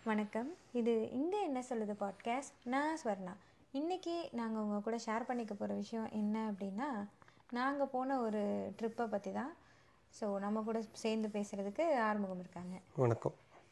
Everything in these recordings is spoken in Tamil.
வணக்கம் இது இங்கே என்ன சொல்லுது பாட்காஸ்ட் நான் ஸ்வர்ணா இன்றைக்கி நாங்கள் உங்கள் கூட ஷேர் பண்ணிக்க போகிற விஷயம் என்ன அப்படின்னா நாங்கள் போன ஒரு ட்ரிப்பை பற்றி தான் ஸோ நம்ம கூட சேர்ந்து பேசுகிறதுக்கு ஆறுமுகம் இருக்காங்க வணக்கம்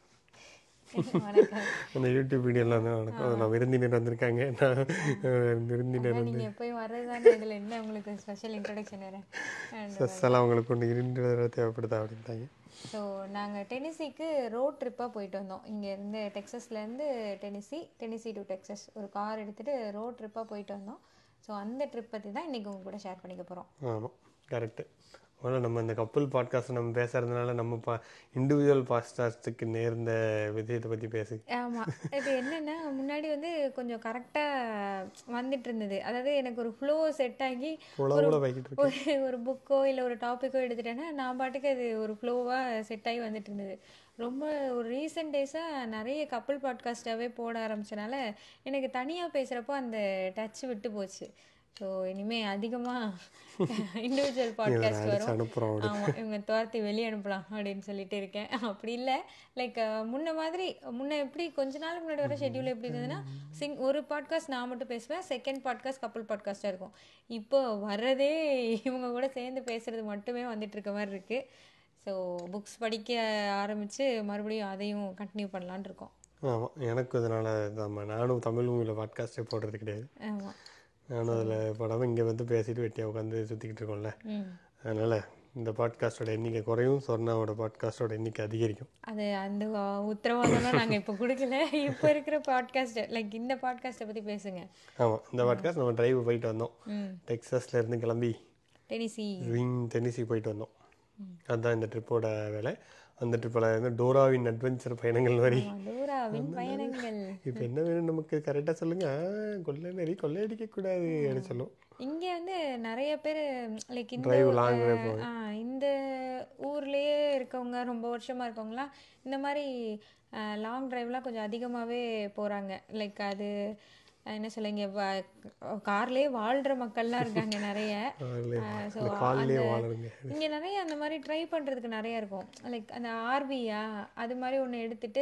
வணக்கம் அந்த யூடியூப் வீடியோலாம் தான் வணக்கம் நான் விருந்தினர் வந்திருக்காங்க நான் அஹ், விருந்தினர் வந்து நீங்கள் எப்போயும் வர்றது தானே இதில் என்ன உங்களுக்கு ஸ்பெஷல் இன்ட்ரடக்ஷன் வேறு ஸ்பெஷலாக அவங்களுக்கு ஒன்று இருந்தினர் தேவைப்படுதா அப்படின்ட்டாங்க ஸோ நாங்கள் டெனிசிக்கு ரோட் ட்ரிப்பாக போயிட்டு வந்தோம் இங்கேருந்து டெக்ஸஸ்லேருந்து டெனிசி டெனிசி டு டெக்ஸஸ் ஒரு கார் எடுத்துகிட்டு ரோட் ட்ரிப்பாக போயிட்டு வந்தோம் ஸோ அந்த ட்ரிப் பற்றி தான் இன்றைக்கி உங்க கூட ஷேர் பண்ணிக்க போகிறோம் ஆமாம் கரெக்டு முதல்ல நம்ம இந்த கப்பல் பாட்காஸ்ட் நம்ம பேசுறதுனால நம்ம பா இண்டிவிஜுவல் பாட்காஸ்ட்டுக்கு நேர்ந்த விஷயத்தை பற்றி பேசு ஆமாம் இது என்னென்னா முன்னாடி வந்து கொஞ்சம் கரெக்டாக வந்துட்டு இருந்தது அதாவது எனக்கு ஒரு ஃப்ளோ செட் ஆகி உழவுல வைக்கிட்டு இருக்கு ஒரு ஒரு புக்கோ இல்லை ஒரு டாப்பிக்கோ எடுத்துட்டேன்னா நான் பாட்டுக்கு அது ஒரு ஃப்ளோவாக செட் ஆகி வந்துட்டு இருந்தது ரொம்ப ஒரு ரீசெண்ட் டேஸாக நிறைய கப்பல் பாட்காஸ்ட்டாகவே போட ஆரம்பிச்சனால எனக்கு தனியாக பேசுகிறப்போ அந்த டச் விட்டு போச்சு ஸோ இனிமேல் அதிகமாக இண்டிவிஜுவல் பாட்காஸ்ட் வரும் அனுப்புகிறோம் அப்படி ஆமாம் இவங்க துரத்தி வெளியே அனுப்பலாம் அப்படின்னு சொல்லிட்டு இருக்கேன் அப்படி இல்லை லைக் முன்ன மாதிரி முன்ன எப்படி கொஞ்ச நாளுக்கு முன்னாடி வர ஷெட்யூல் எப்படி இருந்ததுன்னா சிங் ஒரு பாட்காஸ்ட் நான் மட்டும் பேசுவேன் செகண்ட் பாட்காஸ்ட் கப்பல் பாட்காஸ்ட்டாக இருக்கும் இப்போ வர்றதே இவங்க கூட சேர்ந்து பேசுறது மட்டுமே வந்துட்டு இருக்க மாதிரி இருக்கு ஸோ புக்ஸ் படிக்க ஆரம்பித்து மறுபடியும் அதையும் கண்டினியூ பண்ணலான்னு இருக்கோம் ஆமாம் எனக்கு இதனால் நம்ம நானும் தமிழ் மூவியில் பாட்காஸ்ட்டே போடுறது கிடையாது ஆமாம் நானும் அதில் படாமல் இங்கே வந்து பேசிட்டு வெட்டியாக உட்காந்து சுற்றிக்கிட்டு இருக்கோம்ல ம் அதனால் இந்த பாட்காஸ்ட்டோட எண்ணிக்கை குறையும் சொர்ணாவோட பாட்காஸ்ட்டோட எண்ணிக்கை அதிகரிக்கும் அது அந்த உத்தரவாதம்லாம் நாங்கள் இப்போ கொடுக்கல இப்போ இருக்கிற பாட்காஸ்ட் லைக் இந்த பாட்காஸ்ட்டை பற்றி பேசுங்க ஆமாம் இந்த பாட்காஸ்ட் நம்ம டிரைவ் போயிட்டு வந்தோம் ம் டெக்ஸஸ்ல இருந்து கிளம்பி டெனிசி விங் டென்னிசி போயிட்டு வந்தோம் அதுதான் இந்த ட்ரிப்போட வேலை அந்த ட்ரிப்பில் வந்து டோராவின் அட்வென்ச்சர் பயணங்கள் வரி மதுராவின் பயணங்கள் இப்போ என்ன வேணும் நமக்கு கரெக்டாக சொல்லுங்க ஆ, கொள்ளை நெறி கொள்ளையடிக்க கூடாது அப்படின்னு சொல்லும் இங்க வந்து நிறைய பேர் லைக் இந்த Drive long drive அஹ், ஆ, இந்த ஊர்லயே இருக்கவங்க ரொம்ப வருஷமா இருக்கவங்கலாம் இந்த மாதிரி லாங் டிரைவ்லாம் கொஞ்சம் அதிகமாவே போறாங்க லைக் அது அஹ், என்ன சொல்லுங்க கார்லயே வாழ்ற மக்கள்லாம் இருக்காங்க நிறைய காலையிலே அஹ், so இந்த காலிலே அந்த- வாழணுங்க இங்க நிறைய அந்த மாதிரி ட்ரை பண்றதுக்கு நிறைய இருக்கும் லைக் அந்த ஆர்பியா அது மாதிரி ஒன்று எடுத்துட்டு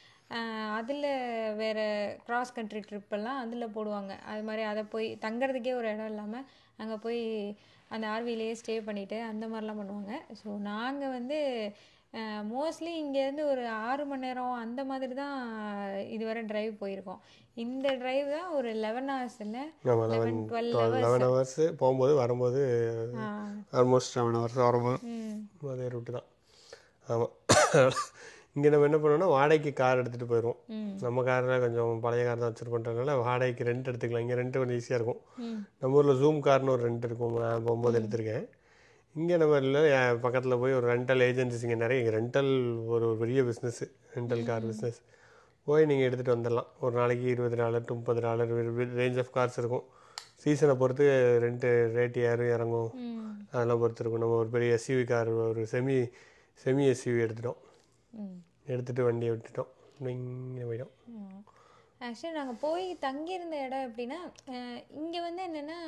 ஆஹ் அதுல வேற கிராஸ் கண்ட்ரி ட்ரிப் எல்லாம் அதுல போடுவாங்க அது மாதிரி அதை போய் தங்கறதுக்கே ஒரு இடம் இல்லாம அங்க போய் அந்த ஆர்விலேயே ஸ்டே பண்ணிட்டு அந்த மாதிரிலாம் பண்ணுவாங்க ஸோ நாங்க வந்து மோஸ்ட்லி இங்கேருந்து ஒரு ஆறு மணி நேரம் அந்த மாதிரி தான் இதுவரை டிரைவ் போயிருக்கோம் இந்த டிரைவ் தான் ஒரு லெவன் ஹவர்ஸ் இல்லை நம்ம eleven eleven twelve twelve eleven hours போகும்போது வரும்போது ஆல்மோஸ்ட் செவன் ஹவர்ஸ் வரும்போது ம் அதே ரூட்டு தான் ஆமாம் இங்கே நம்ம என்ன பண்ணோம்னா வாடகைக்கு கார் எடுத்துகிட்டு போயிடுவோம் ம் நம்ம காரில் கொஞ்சம் பழைய கார் தான் வச்சுருக்கோன்றதுனால வாடகைக்கு ரெண்ட் எடுத்துக்கலாம் இங்கே ரெண்ட் கொஞ்சம் ஈஸியாக இருக்கும் ம் நம்ம ஊரில் ஜூம் கார்னு ஒரு ரெண்ட் இருக்கும் நான் போகும்போது எடுத்திருக்கேன் இங்கே நம்ம இல்லை பக்கத்தில் போய் ஒரு ரெண்டல் ஏஜென்சிஸ் இங்கே நிறைய இங்கே ரெண்டல் ஒரு ஒரு பெரிய பிஸ்னஸ் ரெண்டல் கார் பிஸ்னஸ் போய் நீங்கள் எடுத்துகிட்டு வந்துடலாம் ஒரு நாளைக்கு இருபது டாலர் டு முப்பது டாலர் ரேஞ்ச் ஆஃப் கார்ஸ் இருக்கும் சீசனை பொறுத்து ரெண்ட்டு ரேட் ஏறும் இறங்கும் ம் அதெல்லாம் பொறுத்து இருக்கும் நம்ம ஒரு பெரிய எஸ்யூவி கார் ஒரு செமி செமி எஸ்யூவி எடுத்துட்டோம் ம் எடுத்துகிட்டு வண்டியை விட்டுட்டோம் இங்கே போயிட்டோம் ஆக்சுவலி நாங்கள் போய் தங்கியிருந்த இடம் எப்படின்னா இங்கே வந்து என்னென்னா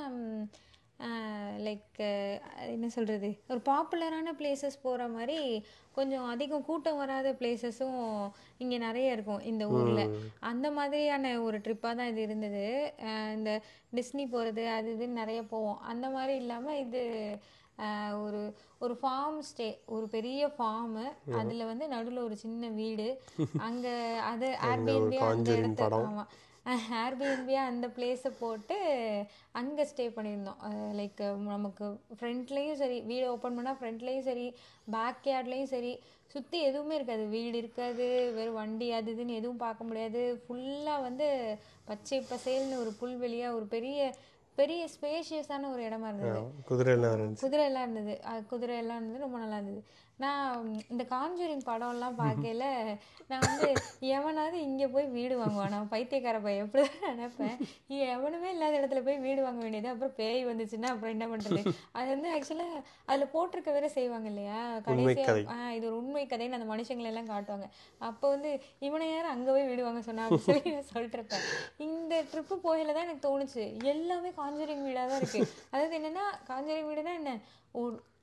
லைக் என்ன சொல்கிறது ஒரு பாப்புலரான பிளேசஸ் போகிற மாதிரி கொஞ்சம் அதிகம் கூட்டம் வராத பிளேசஸும் இங்கே நிறைய இருக்கும் இந்த ஊரில் அந்த மாதிரியான ஒரு ட்ரிப்பாக தான் இது இருந்தது அஹ் இந்த டிஸ்னி போகிறது அது இதுன்னு நிறைய போவோம் அந்த மாதிரி இல்லாமல் இது அஹ் ஒரு ஒரு ஃபார்ம் ஸ்டே ஒரு பெரிய ஃபார்மு அதில் வந்து நடுவில் ஒரு சின்ன வீடு அங்கே அது ஏர்பிஎன்பியா அந்த Conjuring இடத்த படம். ஆமாம் ஏர்பிஎன்பியா அந்த பிளேஸை போட்டு அங்கே ஸ்டே பண்ணியிருந்தோம் லைக் நமக்கு ஃப்ரண்ட்லேயும் சரி வீடு ஓப்பன் பண்ணால் ஃப்ரண்ட்லேயும் சரி பேக் யார்ட்லேயும் சரி சுற்றி எதுவுமே இருக்காது வீடு இருக்காது வெறும் வண்டி அது இதுன்னு எதுவும் பார்க்க முடியாது ஃபுல்லாக வந்து பச்சை பசேல்னு ஒரு புல்வெளியாக ஒரு பெரிய பெரிய ஸ்பேஷியஸான ஒரு இடமா இருந்தது குதிரையெல்லாம் இருந்துச்சு குதிரை எல்லாம் இருந்தது அது குதிரை எல்லாம் இருந்தது ரொம்ப நல்லா இருந்தது நான் இந்த காஞ்சூரிங் படம்லாம் பார்க்கல நான் வந்து எவனாவது இங்கே போய் வீடு வாங்குவான் நான் பைத்தியக்கார பையன் எப்படி தான் நினைப்பேன் எவனுமே இல்லாத இடத்துல போய் வீடு வாங்க வேண்டியது அப்புறம் பேய் வந்துச்சுன்னா அப்புறம் என்ன பண்ணுறது அது வந்து ஆக்சுவலாக அதில் போட்டிருக்க வேற செய்வாங்க இல்லையா கடைசியாக கதை. ஆ இது ஒரு உண்மை கதைன்னு அந்த மனுஷங்களை எல்லாம் காட்டுவாங்க அப்போ வந்து இவனை யார் அங்கே போய் வீடு வாங்க சொன்னா அப்படின்னு சொல்லி நான் சொல்லிட்டு இருப்பேன் இந்த ட்ரிப்பு போகையில தான் எனக்கு தோணுச்சு எல்லாமே காஞ்சூரிங் வீடாக தான் இருக்கு அதாவது என்னன்னா காஞ்சூரிங் வீடுனா என்ன ஒரு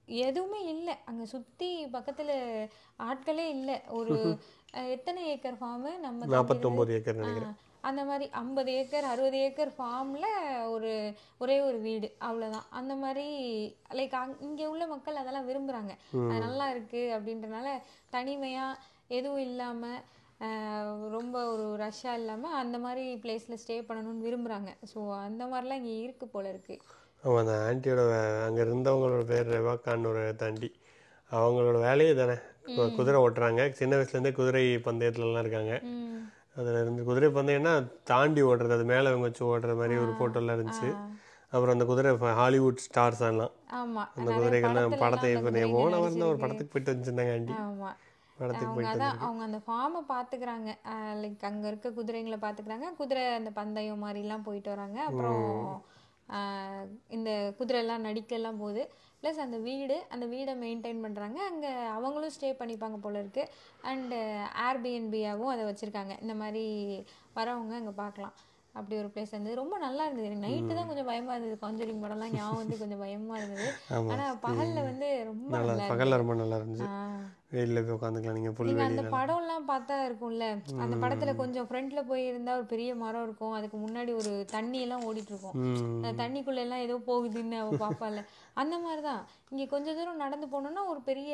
எதுவுமே இல்லை அங்கே சுற்றி பக்கத்தில் ஆட்களே இல்லை ஒரு அஹ், எத்தனை ஏக்கர் ஃபார்மு நம்ம தம்பி நாற்பத்தொம்போது ஏக்கர் நினைக்கிறேன் ஆ, அந்த மாதிரி ஐம்பது ஏக்கர் அறுபது ஏக்கர் ஃபார்மில் ஒரு ஒரே ஒரு வீடு அவ்வளோதான் அந்த மாதிரி லைக் அங் இங்கே உள்ள மக்கள் அதெல்லாம் விரும்புகிறாங்க அது நல்லா இருக்குது அப்படின்றனால தனிமையாக எதுவும் இல்லாமல் ரொம்ப ஒரு ரஷ்ஷாக இல்லாமல் அந்த மாதிரி பிளேஸில் ஸ்டே பண்ணணும்னு விரும்புகிறாங்க ஸோ அந்த மாதிரிலாம் இங்கே இருக்குது போல இருக்குது ஆமாம் அந்த ஆண்டியோட அங்கே இருந்தவங்களோட பேர் ரெவாக்கான்னு ஒரு தாண்டி அவங்களோட வேலையே தானே கு- குதிரை ஓட்டுறாங்க சின்ன வயசுலேருந்தே குதிரை பந்தயத்துலலாம் இருக்காங்க ம் அதில் இருந்து குதிரை பந்தயம்னா தாண்டி ஓடுறது அது மேலே அவங்க வச்சு ஓடுற மாதிரி ஒரு ஃபோட்டோலாம் இருந்துச்சு அப்புறம் அந்த குதிரை இப்ப ஹாலிவுட் ஸ்டார்ஸ் எல்லாம் ஆமாம் அந்த குதிரைகள்லாம் படத்தை இப்போ போன வாரம் தான் ஒரு படத்துக்கு போயிட்டு வச்சுருந்தாங்க ஆண்டி ஆமாம் படத்துக்கு அவங்க போயிட்டு அதான் அவங்க அந்த ஃபார்மை பார்த்துக்கிறாங்க லைக் அங்கே இருக்க குதிரைங்களை பார்த்துக்கிறாங்க குதிரை அந்த பந்தயம் மாதிரிலாம் போயிட்டு வராங்க அப்புறம் ஆஹ், இந்த குதிரைலாம் நடிக்கலாம் போகுது ப்ளஸ் அந்த வீடு அந்த வீடை மெயின்டைன் பண்ணுறாங்க அங்கே அவங்களும் ஸ்டே பண்ணிப்பாங்க போல இருக்கு அண்டு ஏர்பிஎன்பியாகவும் அதை வச்சுருக்காங்க இந்த மாதிரி வரவங்க அங்கே பார்க்கலாம் அப்படி ஒரு பிளேஸ் இருந்தது ரொம்ப நல்லா இருந்தது எனக்கு நைட்டு தான் கொஞ்சம் பயமாக இருந்தது காஞ்சரிங் படம்லாம் ஞாபகம் வந்து கொஞ்சம் பயமாக இருந்தது ஆமா. ஆனால் பகலில் வந்து ரொம்ப நல்லா நல்லா பகலில் ரொம்ப நல்லா இருந்துச்சு ஆஹ் வெயிலில் போய் உட்காந்துக்கலாம் நீங்கள் நீங்க புல்வெளி அந்த படம்லாம் பார்த்தா இருக்கும்ல அந்த படத்துல கொஞ்சம் ஃப்ரண்ட்ல போய் இருந்தா ஒரு பெரிய மரம் இருக்கும் அதுக்கு முன்னாடி ஒரு தண்ணி எல்லாம் ஓடிட்டு இருக்கும் ம் அந்த தண்ணிக்குள்ள எல்லாம் ஏதோ போகுதுன்னு அவ பாப்பால அந்த மாதிரிதான் இங்க கொஞ்ச தூரம் நடந்து போனோம்னா ஒரு பெரிய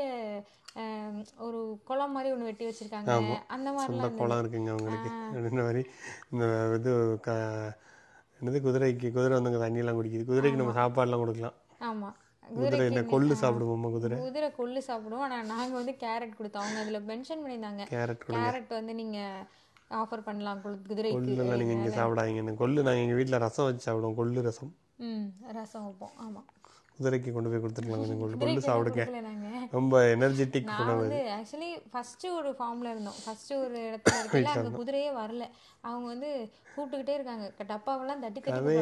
ஆம், ஒரு குளம் மாதிரி ஒண்ணு வெட்டி வச்சிருக்காங்க அந்த சொந்த மாதிரிலாம் குளம் இருக்குங்க அவங்களுக்கு அப்படின்ற மாதிரி இந்த இது க என்னது குதிரைக்கு குதிரை வந்து அங்கே தண்ணியெல்லாம் குடிக்குது குதிரைக்கு நம்ம சாப்பாடுலாம் கொடுக்கலாம் ஆமா குதிரை இந்த கொள்ளு சாப்பிடுவோமா குதிரை குதிரை கொள்ளு சாப்பிடுவோம் ஆனா நாங்க வந்து கேரட் கொடுத்தோம் அவங்க அதுல மென்ஷன் பண்ணியிருந்தாங்க கேரட் கேரட் வந்து நீங்க ஆஃபர் பண்ணலாம் கு- குதிரைக்கு கொள்ளுலாம் நீங்கள் இங்கே சாப்பிடாதீங்க கொள்ளு நாங்கள் எங்கள் வீட்டில் ரசம் வச்சு சாப்பிடுவோம் கொள்ளு ரசம் ம் ரசம் வைப்போம் ஆமா குதிரைக்கு கொண்டு போய் கொடுத்துருக்கலாம் கொஞ்சம் கொள்ளு கொள்ளு குதிரைக்கு சாப்பிடுங்க கொடுக்கல நாங்க ரொம்ப எனர்ஜெட்டிக் நான் வந்து ஆக்சுவலி ஃபர்ஸ்ட் ஒரு ஃபார்ம்ல இருந்தோம் ஃபர்ஸ்ட் ஒரு இடத்துல இருக்கல அங்க குதிரையே வரல அவங்க வந்து கூப்பிட்டுக்கிட்டே இருக்காங்க க- டப்பாவெல்லாம் தட்டி தட்டி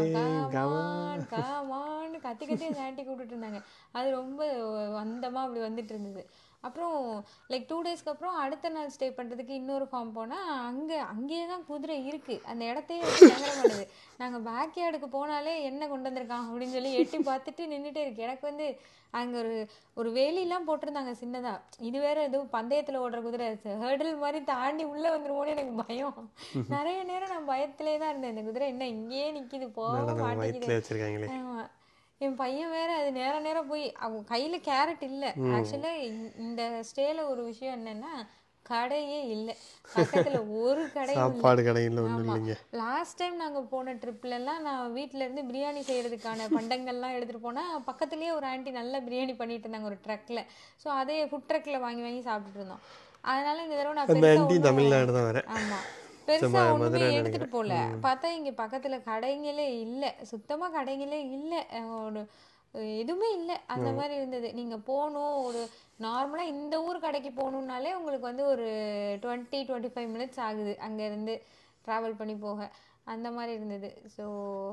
காமான் காமான்னு கத்தி கத்தி அந்த ஆண்டி கூப்பிட்டுட்டு இருந்தாங்க அது ரொம்ப வந்தமா அப்படி வந்துட்டு இருந்தது அப்புறம் லைக் டூ டேஸ்க்கு அப்புறம் அடுத்த நாள் ஸ்டே பண்றதுக்கு இன்னொரு ஃபார்ம் போனா அங்க அங்கேயே தான் குதிரை இருக்கு அந்த இடத்தையே வச்சு நகர பண்ணுது நாங்க பேக் யார்டுக்கு போனாலே என்ன கொண்டு வந்திருக்கான் அப்படின்னு சொல்லி எட்டி பார்த்துட்டு நின்றுட்டே இருக்கு எனக்கு வந்து அங்க ஒரு ஒரு வேலிலாம் போட்டிருந்தாங்க சின்னதா இது வேற எதுவும் பந்தயத்துல ஓடுற குதிரை ஹேர்டில் மாதிரி தாண்டி உள்ள வந்துருமோன்னு எனக்கு பயம் நிறைய நேரம் நான் பயத்திலே தான் இருந்தேன் இந்த குதிரை என்ன இங்கேயே நிக்குது போக நம்ம மாட்டேங்குது வயிற்றுல வச்சிருக்காங்களே ஆமா. என் பையன் வேற அது நேர நேரம் போய் அவங்க கையில கேரட் இல்ல ஆக்சுவலா இந்த ஸ்டேல ஒரு விஷயம் என்னன்னா கடையே இல்ல பக்கத்துல ஒரு கடையும் இல்ல சாப்பாடு கடையில் ஒன்றும் ஆமா இல்லைங்க லாஸ்ட் டைம் நாங்க போன ட்ரிப்ல எல்லாம் நான் வீட்ல இருந்து பிரியாணி செய்யறதுக்கான பண்டங்கள்லாம் எடுத்துட்டு போனா பக்கத்துலயே ஒரு ஆண்டி நல்லா பிரியாணி பண்ணிட்டு இருந்தாங்க ஒரு ட்ரக்ல சோ அதே ஃபுட் ட்ரக்ல வாங்கி வாங்கி சாப்பிட்டுட்டு இருந்தோம் அதனால இந்த தடவை நான் அந்த பெருசா ஆண்டி ஒண்ணும் தமிழ்நாடு தான் வர ஆமா பெருசா ஒண்ணுமே எடுத்துட்டு போல பார்த்தா இங்க பக்கத்துல கடைங்களே இல்ல சுத்தமா கடைங்களே இல்ல அஹ் ஒரு அஹ் எதுவுமே இல்ல அந்த மாதிரி இருந்தது நீங்க போகணும் ஒரு நார்மலா இந்த ஊர் கடைக்கு போகணும்னாலே உங்களுக்கு வந்து ஒரு டுவெண்ட்டி டுவெண்ட்டி ஃபைவ் மினிட்ஸ் ஆகுது அங்க இருந்து டிராவல் பண்ணி போக அந்த மாதிரி இருந்தது ஸோ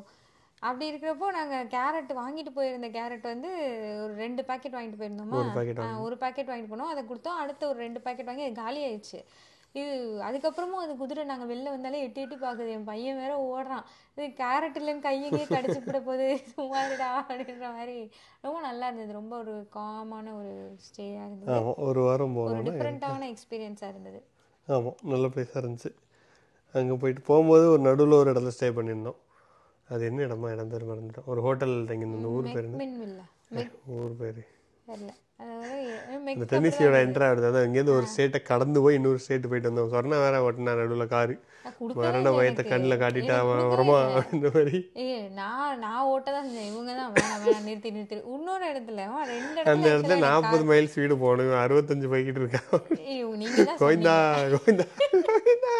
அப்படி இருக்கிறப்போ நாங்க கேரட் வாங்கிட்டு போயிருந்த கேரட் வந்து ஒரு ரெண்டு பாக்கெட் வாங்கிட்டு போயிருந்தோமா ஒரு பாக்கெட் ஆ, ஒரு பாக்கெட் வாங்கிட்டு போனோம் அதை கொடுத்தோம் அடுத்த ஒரு ரெண்டு பாக்கெட் வாங்கி அது காலி ஆயிடுச்சு இது அதுக்கப்புறமும் அது குதிரை நாங்க வெளில வந்தாலே எட்டி எட்டி பாக்குது என் பையன் வேற ஓடுறான் இது கேரட் இல்லைன்னு கையங்கே கடிச்சு விட போகுது சும்மா இருடா அப்படின்ற மாதிரி ரொம்ப நல்லா இருந்தது ரொம்ப ஒரு காமான ஒரு ஸ்டேயா இருந்தது ஆமாம் ஒரு வாரம் ஒரு போனோம் டிஃப்ரெண்ட்டான எக்ஸ்பீரியன்ஸா இருந்தது ஆமாம் நல்ல பிளேஸாக இருந்துச்சு அங்கே போயிட்டு போகும்போது ஒரு நடுவில் ஒரு இடத்துல ஸ்டே பண்ணியிருந்தோம் அது என்ன இடமா இடம் பேர் மறந்துட்டோம் ஒரு ஹோட்டல் தங்கியிருந்தோம் ஊர் பேர் என்ன மென் வில்ல மெக் ஊர் பேர் தெரியல அதாவது மெக் இந்த டென்னிசியோட என்ட்ரா ஆகுது அதான் இங்கேருந்து ஒரு ஸ்டேட்டை கடந்து போய் இன்னொரு ஸ்டேட்டு போயிட்டு வந்தோம் சொன்னா வேற ஓட்டினா நடுவில் காரு கொடுக்கவே மரண இல்லை பயத்தை எனக்கு. கண்ணில் காட்டிட்டா எனக்கு அவன் கொடுக்கவே வரமா இல்லை. இந்த மாதிரி ஏய் நான் நான் ஓட்ட தான் செஞ்சேன் இவங்க தான் வேணாம் வேணாம் நிறுத்தி நிறுத்தி இன்னொரு இடத்துல அவன் ரெண்டு அந்த இடத்துல இடத்துல actually எனக்கு நாற்பது மைல் ஸ்பீடு போகணும் அறுபத்தஞ்சு போய்கிட்டு இருக்கான் கா- ஏய், நீங்க தான் கோவிந்தா கோவிந்தா கோவிந்தா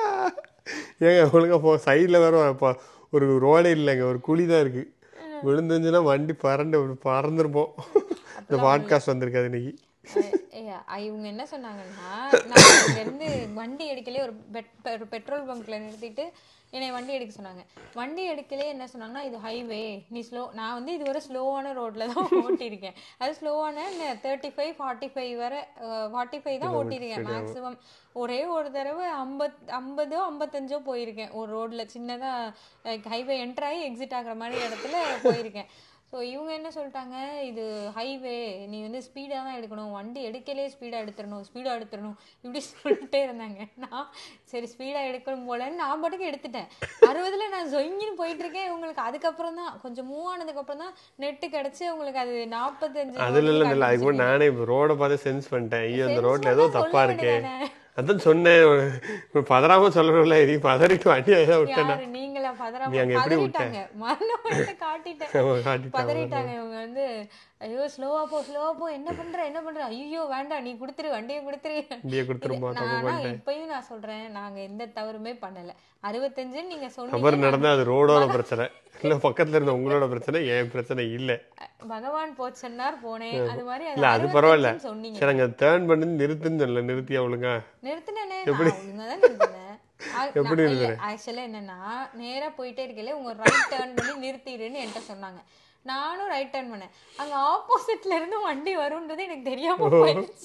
ஏங்க ஒழுங்கா போ சைடில் வேற இப்போ ஒரு ரோடே இல்லைங்க ஒரு குழி தான் இருக்கு விழுந்துச்சுன்னா வண்டி பறந்து பறந்துருப்போம் இந்த பாட்காஸ்ட் வந்திருக்காது இன்னைக்கு ஏய், ஏய், அ- இவங்க என்ன சொன்னாங்கன்னா நான் இங்க இருந்து வண்டி எடுக்கலே ஒரு பெட் ஒரு பெட்ரோல் பங்க்ல நிறுத்திட்டு என்னை வண்டி எடுக்க சொன்னாங்க வண்டி எடுக்கலே என்ன சொன்னாங்கன்னா இது ஹைவே நீ ஸ்லோ நான் வந்து இதுவரை ஸ்லோவான ரோட்ல தான் ஓட்டியிருக்கேன் அது ஸ்லோவான தேர்ட்டி ஃபைவ் ஃபார்ட்டி ஃபைவ் வரை ஃபார்ட்டி ஃபைவ் தான் ஓட்டியிருக்கேன் மேக்ஸிமம் ஒரே ஒரு தடவை ஐம்பத் ஐம்பதோ ஐம்பத்தஞ்சோ போயிருக்கேன் ஒரு ரோட்ல சின்னதா ஹைவே என்டர் ஆகி எக்ஸிட் ஆகுற மாதிரி இடத்துல போயிருக்கேன் ஸோ இவங்க என்ன சொல்லிட்டாங்க இது ஹைவே நீ வந்து ஸ்பீடாக தான் எடுக்கணும் வண்டி எடுக்கலே ஸ்பீடாக எடுத்துடணும் ஸ்பீடாக எடுத்துடணும் இப்படி சொல்லிட்டே இருந்தாங்க நான் சரி ஸ்பீடாக எடுக்கணும் போலன்னு நான் பாட்டுக்கு எடுத்துட்டேன் அறுபதுல நான் ஜொங்கின்னு போயிட்டு இருக்கேன் உங்களுக்கு அதுக்கப்புறம் தான் கொஞ்சம் மூவ் ஆனதுக்கு அப்புறம் தான் நெட்டு கிடைச்சு உங்களுக்கு அது நாற்பத்தஞ்சு அதுல இல்ல இல்ல அதுக்கு முன்னாடி நானே இப்போ ரோட பார்த்து சென்ஸ் பண்ணிட்டேன் ஐயோ இந்த ரோட்ல ஏதோ தப்பா இருக்கே அதான் சொன்னேன் இப்ப பதறாம சொல்லணும்ல இது பதறிட்டு வண்டி ஏதாவது விட்டேன் யாரு நீங்களா பதறாம நீ அங்க எப்படி பதறிட்டாங்க மரணம் காட்டிட்டேன் காட்டிட்டாங்க பதறிட்டாங்க இவங்க வந்து ஐயோ ஸ்லோவா போ ஸ்லோவா போ என்ன பண்ற என்ன பண்ற ஐயோ வேண்டாம் நீ கொடுத்துரு வண்டியை கொடுத்துரு வண்டியை கொடுத்துருமா நான் ஆனா இப்பயும் நான் சொல்றேன் நாங்க எந்த தவறுமே பண்ணல அறுபத்தஞ்சுன்னு நீங்க சொன்னீங்க தவறு நடந்தா அது ரோடோட பிரச்சனை இல்ல பக்கத்துல இருந்த உங்களோட பிரச்சனை என் பிரச்சனை இல்ல பகவான் போச்சன்னார் போனேன் அது மாதிரி அது இல்ல அது பரவாயில்ல 65 சொன்னீங்க சரி அங்க டேர்ன் பண்ணி நிறுத்துன்னு சொல்லல நிறுத்தி அவளுங்க நிறுத்தினேனே நான் ஒழுங்காதான் நிறுத்தினேன் எப்படி ஆக்சுவலா என்னன்னா நேரா போயிட்டே இருக்கல உங்க ரைட் டர்ன் பண்ணி நிறுத்திடுன்னு என்கிட்ட சொன்னாங்க நானும் ரைட் டர்ன் பண்ணேன் அங்க ஆப்போசிட்ல இருந்து வண்டி வரும்ன்றது எனக்கு தெரியாம போயிடுச்சு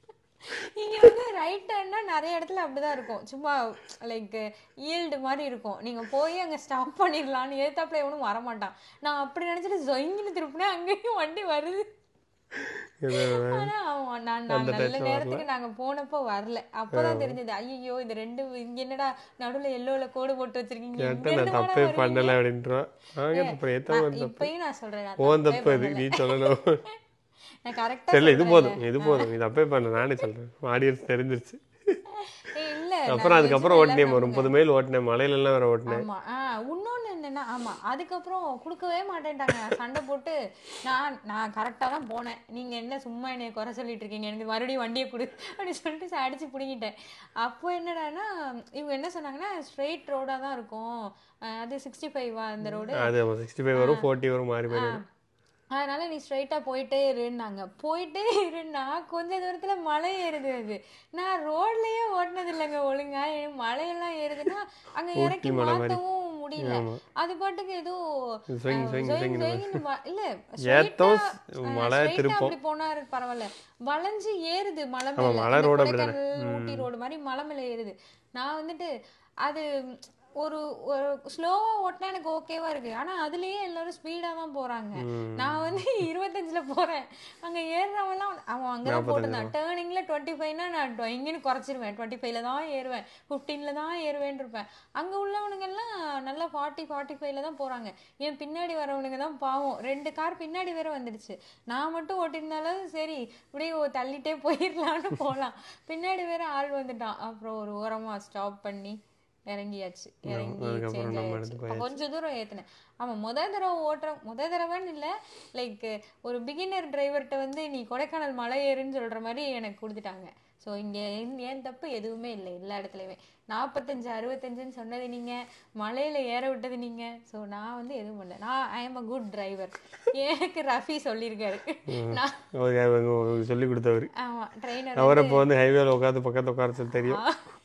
இங்க வந்து ரைட் டர்ன்னா நிறைய இடத்துல அப்படிதான் இருக்கும் சும்மா லைக் ஈல்டு மாதிரி இருக்கும் நீங்க போய் அங்க ஸ்டாப் பண்ணிடலாம்னு ஏத்தாப்புல எவனும் வரமாட்டான் நான் அப்படி நினைச்சிட்டு ஜொயின்னு திருப்பினேன் அங்கேயும் வண்டி வருது இது ஆனா அவன் நான் நான் நல்ல நேரத்துக்கு நாங்க போனப்போ வரல அப்பதான் தெரிஞ்சது ஐயோ இது ரெண்டு இங்க என்னடா நடுவுல எல்லோல கோடு போட்டு வச்சிருக்கீங்க கேட்டா இங்க நான் இருந்து தப்பே வாடா பண்ணல அப்படின்றான் ஆக அப்புறம் ஏத்த வருவீங்க? இப்பயும் நான் சொல்றேன் நான் ஓன் தப்பே தப்பு அது நீ சொல்லணும் பண்ணல. நான் கரெக்டா சரி இது போதும் இது போதும் இது அப்பே பண்ணல நானே சொல்றேன் ஆடியன்ஸ் தெரிஞ்சிருச்சு இல்ல அப்புறம் அதுக்கப்புறம் ஓட்டினேன் ஒரு முப்பது மைல் ஓட்டினேன் மலையில எல்லாம் வேற ஓட்டினேன் ஆமா ஆஹ் இன்னொன்னு என்னன்னா ஆமா அதுக்கப்புறம் கொடுக்கவே மாட்டேன்ட்டாங்க சண்டை போட்டு நான் நான் கரெக்டா தான் போனேன் நீங்க என்ன சும்மா என்னைய குறை சொல்லிட்டு இருக்கீங்க எனக்கு மறுபடியும் வண்டியை கொடு அப்படின்னு சொல்லிட்டு அடிச்சு பிடிங்கிட்டேன் அப்போ என்னடான்னா இவங்க என்ன சொன்னாங்கன்னா ஸ்ட்ரெயிட் ரோடா தான் இருக்கும் அஹ் அது சிக்ஸ்டி ஃபைவா அந்த ரோடு அது சிக்ஸ்டி ஃபைவ் வரும் ஃபோர்ட்டி வரும் மாறி மாறி வரும் அதனால நீ ஸ்ட்ரைட்டா போயிட்டே இருன்னாங்க போயிட்டே இருன்னா கொஞ்ச தூரத்துல மலை ஏறுது அது நான் ரோட்லயே ஓட்டினது இல்லைங்க ஒழுங்கா எனக்கு மலையெல்லாம் ஏறுதுன்னா அங்க இறக்கி மலை மாதிரி. மாத்தவும் முடியல ஆமா. அது பாட்டுக்கு ஏதோ swing, அஹ், swing, swing, swing இந்த swing ன்னு ம- இல்ல ஏத்தம், straight ஆ, மலை straight ஆ திருப்பம். அப்படி போனா இருக்கு பரவாயில்ல வளைஞ்சு ஏறுது மலை ஆமா, மேல மலை இந்த road கொடைக்கானல், ஊட்டி ரோடு மாதிரி மலை மேல ஏறுது நான் வந்துட்டு அது ஒரு ஒரு ஸ்லோவா ஓட்டினா எனக்கு ஓகேவா இருக்கு ஆனா அதுலயே எல்லாரும் ஸ்பீடா தான் போறாங்க நான் வந்து இருபத்தஞ்சுல போறேன் அங்க ஏறுறவன்லாம் அவன் அங்கதான் போட்டிருந்தான் டேர்னிங்ல டுவெண்ட்டி ஃபைவ்னா நான் இங்கன்னு குறைச்சிருவேன் டுவெண்ட்டி ஃபைவ்ல தான் ஏறுவேன் ஃபிஃப்டீன்ல தான் ஏறுவேன் இருப்பேன் அங்க உள்ளவனுங்க எல்லாம் நல்லா ஃபார்ட்டி ஃபார்ட்டி ஃபைவ்ல தான் போறாங்க என் பின்னாடி வரவனுங்க தான் பாவம் ரெண்டு கார் பின்னாடி வேற வந்துடுச்சு நான் மட்டும் ஓட்டியிருந்தாலும் சரி இப்படியே ஓ- தள்ளிட்டே போயிடலான்னு போலாம் பின்னாடி வேற ஆள் வந்துட்டான் அப்புறம் ஒரு ஓரமா ஸ்டாப் பண்ணி இறங்கியாச்சு இறங்கி அதுக்கப்புறம் சேஞ்ச் நம்ம ஆயாச்சு எடுத்து கொஞ்ச தூரம் ஏத்துனேன் ஆமா முத தடவை ஓட்டுற முத தடவைன்னு இல்ல லைக் ஒரு பிகினர் டிரைவர்கிட்ட வந்து நீ கொடைக்கானல் மலை ஏறுன்னு சொல்ற மாதிரி எனக்கு கொடுத்துட்டாங்க ஸோ இங்க என் ஏன் தப்பு எதுவுமே இல்லை எல்லா இடத்துலயுமே நாற்பத்தஞ்சு அறுபத்தஞ்சுன்னு சொன்னது நீங்க மலையில ஏற விட்டது நீங்க ஸோ நான் வந்து எதுவும் பண்ணல நான் I am a good driver எனக்கு ரஃபி சொல்லியிருக்காரு நான் அவர் அவங்க சொல்லி கொடுத்தவர் ஆமா ட்ரெயினர் அவரை இப்போ வந்து ஹைவேல உட்காந்து பக்கத்து உட்கார சொல்லி தெரியும்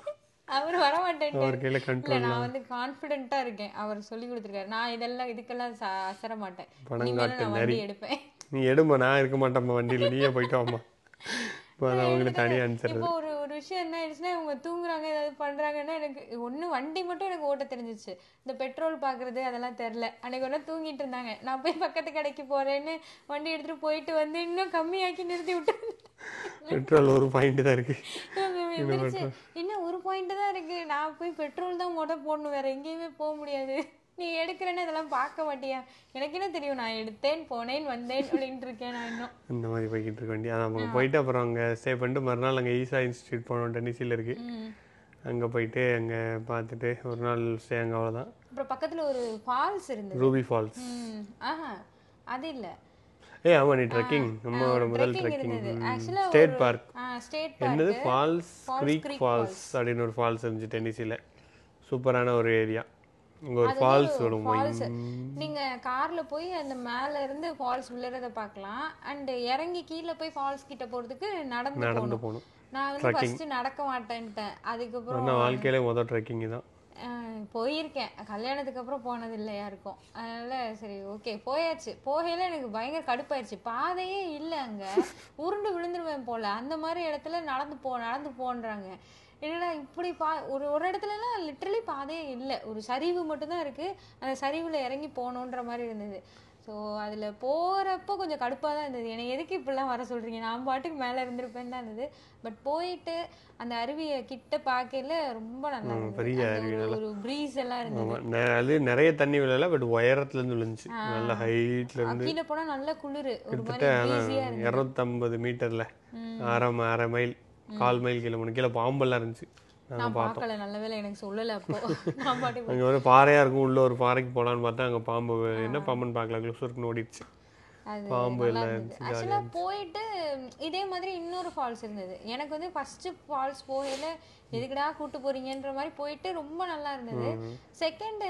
அவர் வர மாட்டேன் அவர் கையில இல்ல கண்ட்ரோல் நான் வந்து கான்ஃபிடென்ட்டா இருக்கேன் அவர் சொல்லி கொடுத்துருக்காரு நான் இதெல்லாம் இதுக்கெல்லாம் ச- அசர மாட்டேன் பணம் இனிமேல் காட்டு நான் வண்டி எடுப்பேன் நீ எடுமா நான் இருக்க மாட்டேம்மா வண்டியில நீயே போயிட்டு வாம்மா இப்போ அது அவங்களுக்கு தனியாக அனுப்பிச்சிடுறது இப்போ ஒரு ஒரு விஷயம் என்ன ஆயிடுச்சுன்னா இவங்க தூங்குறாங்க ஏதாவது பண்றாங்கன்னா எனக்கு ஒண்ணு வண்டி மட்டும் எனக்கு ஓட்ட தெரிஞ்சிச்சு இந்த பெட்ரோல் பாக்குறது அதெல்லாம் தெரில அன்னைக்கு ஒன்றா தூங்கிட்டு இருந்தாங்க நான் போய் பக்கத்து கடைக்கு போறேன்னு வண்டி எடுத்துட்டு போயிட்டு வந்து இன்னும் கம்மியாக்கி நிறுத்தி விட்டு பெட்ரோல் ஒரு பாயிண்ட் தான் இருக்கு எந்திரிச்சு இன்னும் ஒரு பாயிண்ட் தான் இருக்கு நான் போய் பெட்ரோல் தான் மொட போடணும் வேற எங்கேயுமே போக முடியாது நீ எடுக்கிறேன்னு இதெல்லாம் பார்க்க மாட்டியா எனக்கு என்ன தெரியும் நான் எடுத்தேன் போனேன் வந்தேன் அப்படின்ட்டு இருக்கேன் நான் இன்னும் இந்த மாதிரி போய்கிட்டு இருக்க வேண்டிய அதான் அவங்க போயிட்டு அப்புறம் அங்கே ஸ்டே பண்ணிட்டு மறுநாள் அங்கே ஈசா இன்ஸ்டியூட் போனோம் டென்னிஸில் இருக்கு ம். அங்கே போயிட்டு அங்கே பார்த்துட்டு ஒரு நாள் ஸ்டே அங்கே அவ்வளோதான் அப்புறம் பக்கத்துல ஒரு ஃபால்ஸ் இருந்தது ரூபி ஃபால்ஸ் ம் ஆஹா அது இல்ல ஏய் ஆமா நீ ட்ரெக்கிங் நம்மளோட முதல் ட்ரெக்கிங் ட்ரெக்கிங் இருந்தது ஆக்சுவலா ஸ்டேட் பார்க் ஸ்டேட் என்னது park falls Falls creek Creek falls அப்படின்னு ஒரு ஃபால்ஸ் இருந்துச்சு டென்னிஸில் சூப்பரான ஒரு ஏரியா இங்கே ஒரு ஃபால்ஸ் வரும் ஃபால்ஸ் நீங்க கார்ல போய் அந்த மேல இருந்து ஃபால்ஸ் விழுறத பார்க்கலாம் அண்ட் இறங்கி கீழே போய் ஃபால்ஸ் கிட்ட போறதுக்கு நடந்து நடந்து போகணும் போகணும் நான் வந்து ஃபர்ஸ்ட் நடக்க மாட்டேன்ட்டேன் அதுக்கப்புறம் ஆனால் வாழ்க்கையிலே முதல் ட்ரெக்கிங் தான் அஹ், போயிருக்கேன் கல்யாணத்துக்கு அப்புறம் போனது இல்லை யாருக்கும் அதனால சரி ஓகே போயாச்சு போகையில எனக்கு பயங்கர கடுப்பாயிருச்சு பாதையே இல்லை அங்க உருண்டு விழுந்துருவேன் போல அந்த மாதிரி இடத்துல நடந்து போ நடந்து போன்றாங்க என்னடா இப்படி பா ஒரு ஒரு இடத்துலலாம் லிட்ரலி பாதையே இல்லை ஒரு சரிவு மட்டும்தான் இருக்கு அந்த சரிவுல இறங்கி போகணுன்ற மாதிரி இருந்தது ஸோ அதில் போகிறப்போ கொஞ்சம் கடுப்பாக தான் இருந்தது என்னை எதுக்கு இப்படிலாம் வர சொல்கிறீங்க நான் பாட்டுக்கு மேலே இருந்திருப்பேன்னு தான் இருந்தது பட் போயிட்டு அந்த அருவியை கிட்ட பார்க்கையில ரொம்ப நல்லா இருந்தது பெரிய அந்த ஒரு- ஒரு ப்ரீஸ் எல்லாம் இருந்தது ஆமா நெ- அது நிறைய தண்ணி விழல பட் உயரத்துல இருந்து விழுந்துச்சு நல்ல ஹைட்ல இருந்து கீழே போனா நல்ல குளிர் ஒரு மாதிரி கிட்டத்தட்ட ப்ரீஸியாக இருந்தது இரநூத்தம்பது மீட்டர்ல அரை ம- அரை மைல் கால் மைல் கீழே மூணு கீழே பாம்பெல்லாம் இருந்துச்சு நாங்க நான் பார்க்கல நல்ல வேளை எனக்கு சொல்லலை அப்போ நான் பாட்டுக்கு அங்க ஒரு பாறையா இருக்கும் உள்ள ஒரு பாறைக்கு போலான்னு பார்த்தா அங்க பாம்பு என்ன பாம்புன்னு பார்க்கல க்ளோஸ் ஓடிடுச்சு அது பாம்பு நல்லா எல்லாம் இருந்தது ஆக்சுவலாக போயிட்டு ம், இதே மாதிரி இன்னொரு ஃபால்ஸ் இருந்தது எனக்கு வந்து ஃபர்ஸ்ட் ஃபால்ஸ் போகையில எதுக்குடா கூட்டு போறீங்கன்ற மாதிரி போயிட்டு ரொம்ப நல்லா இருந்தது செகண்ட்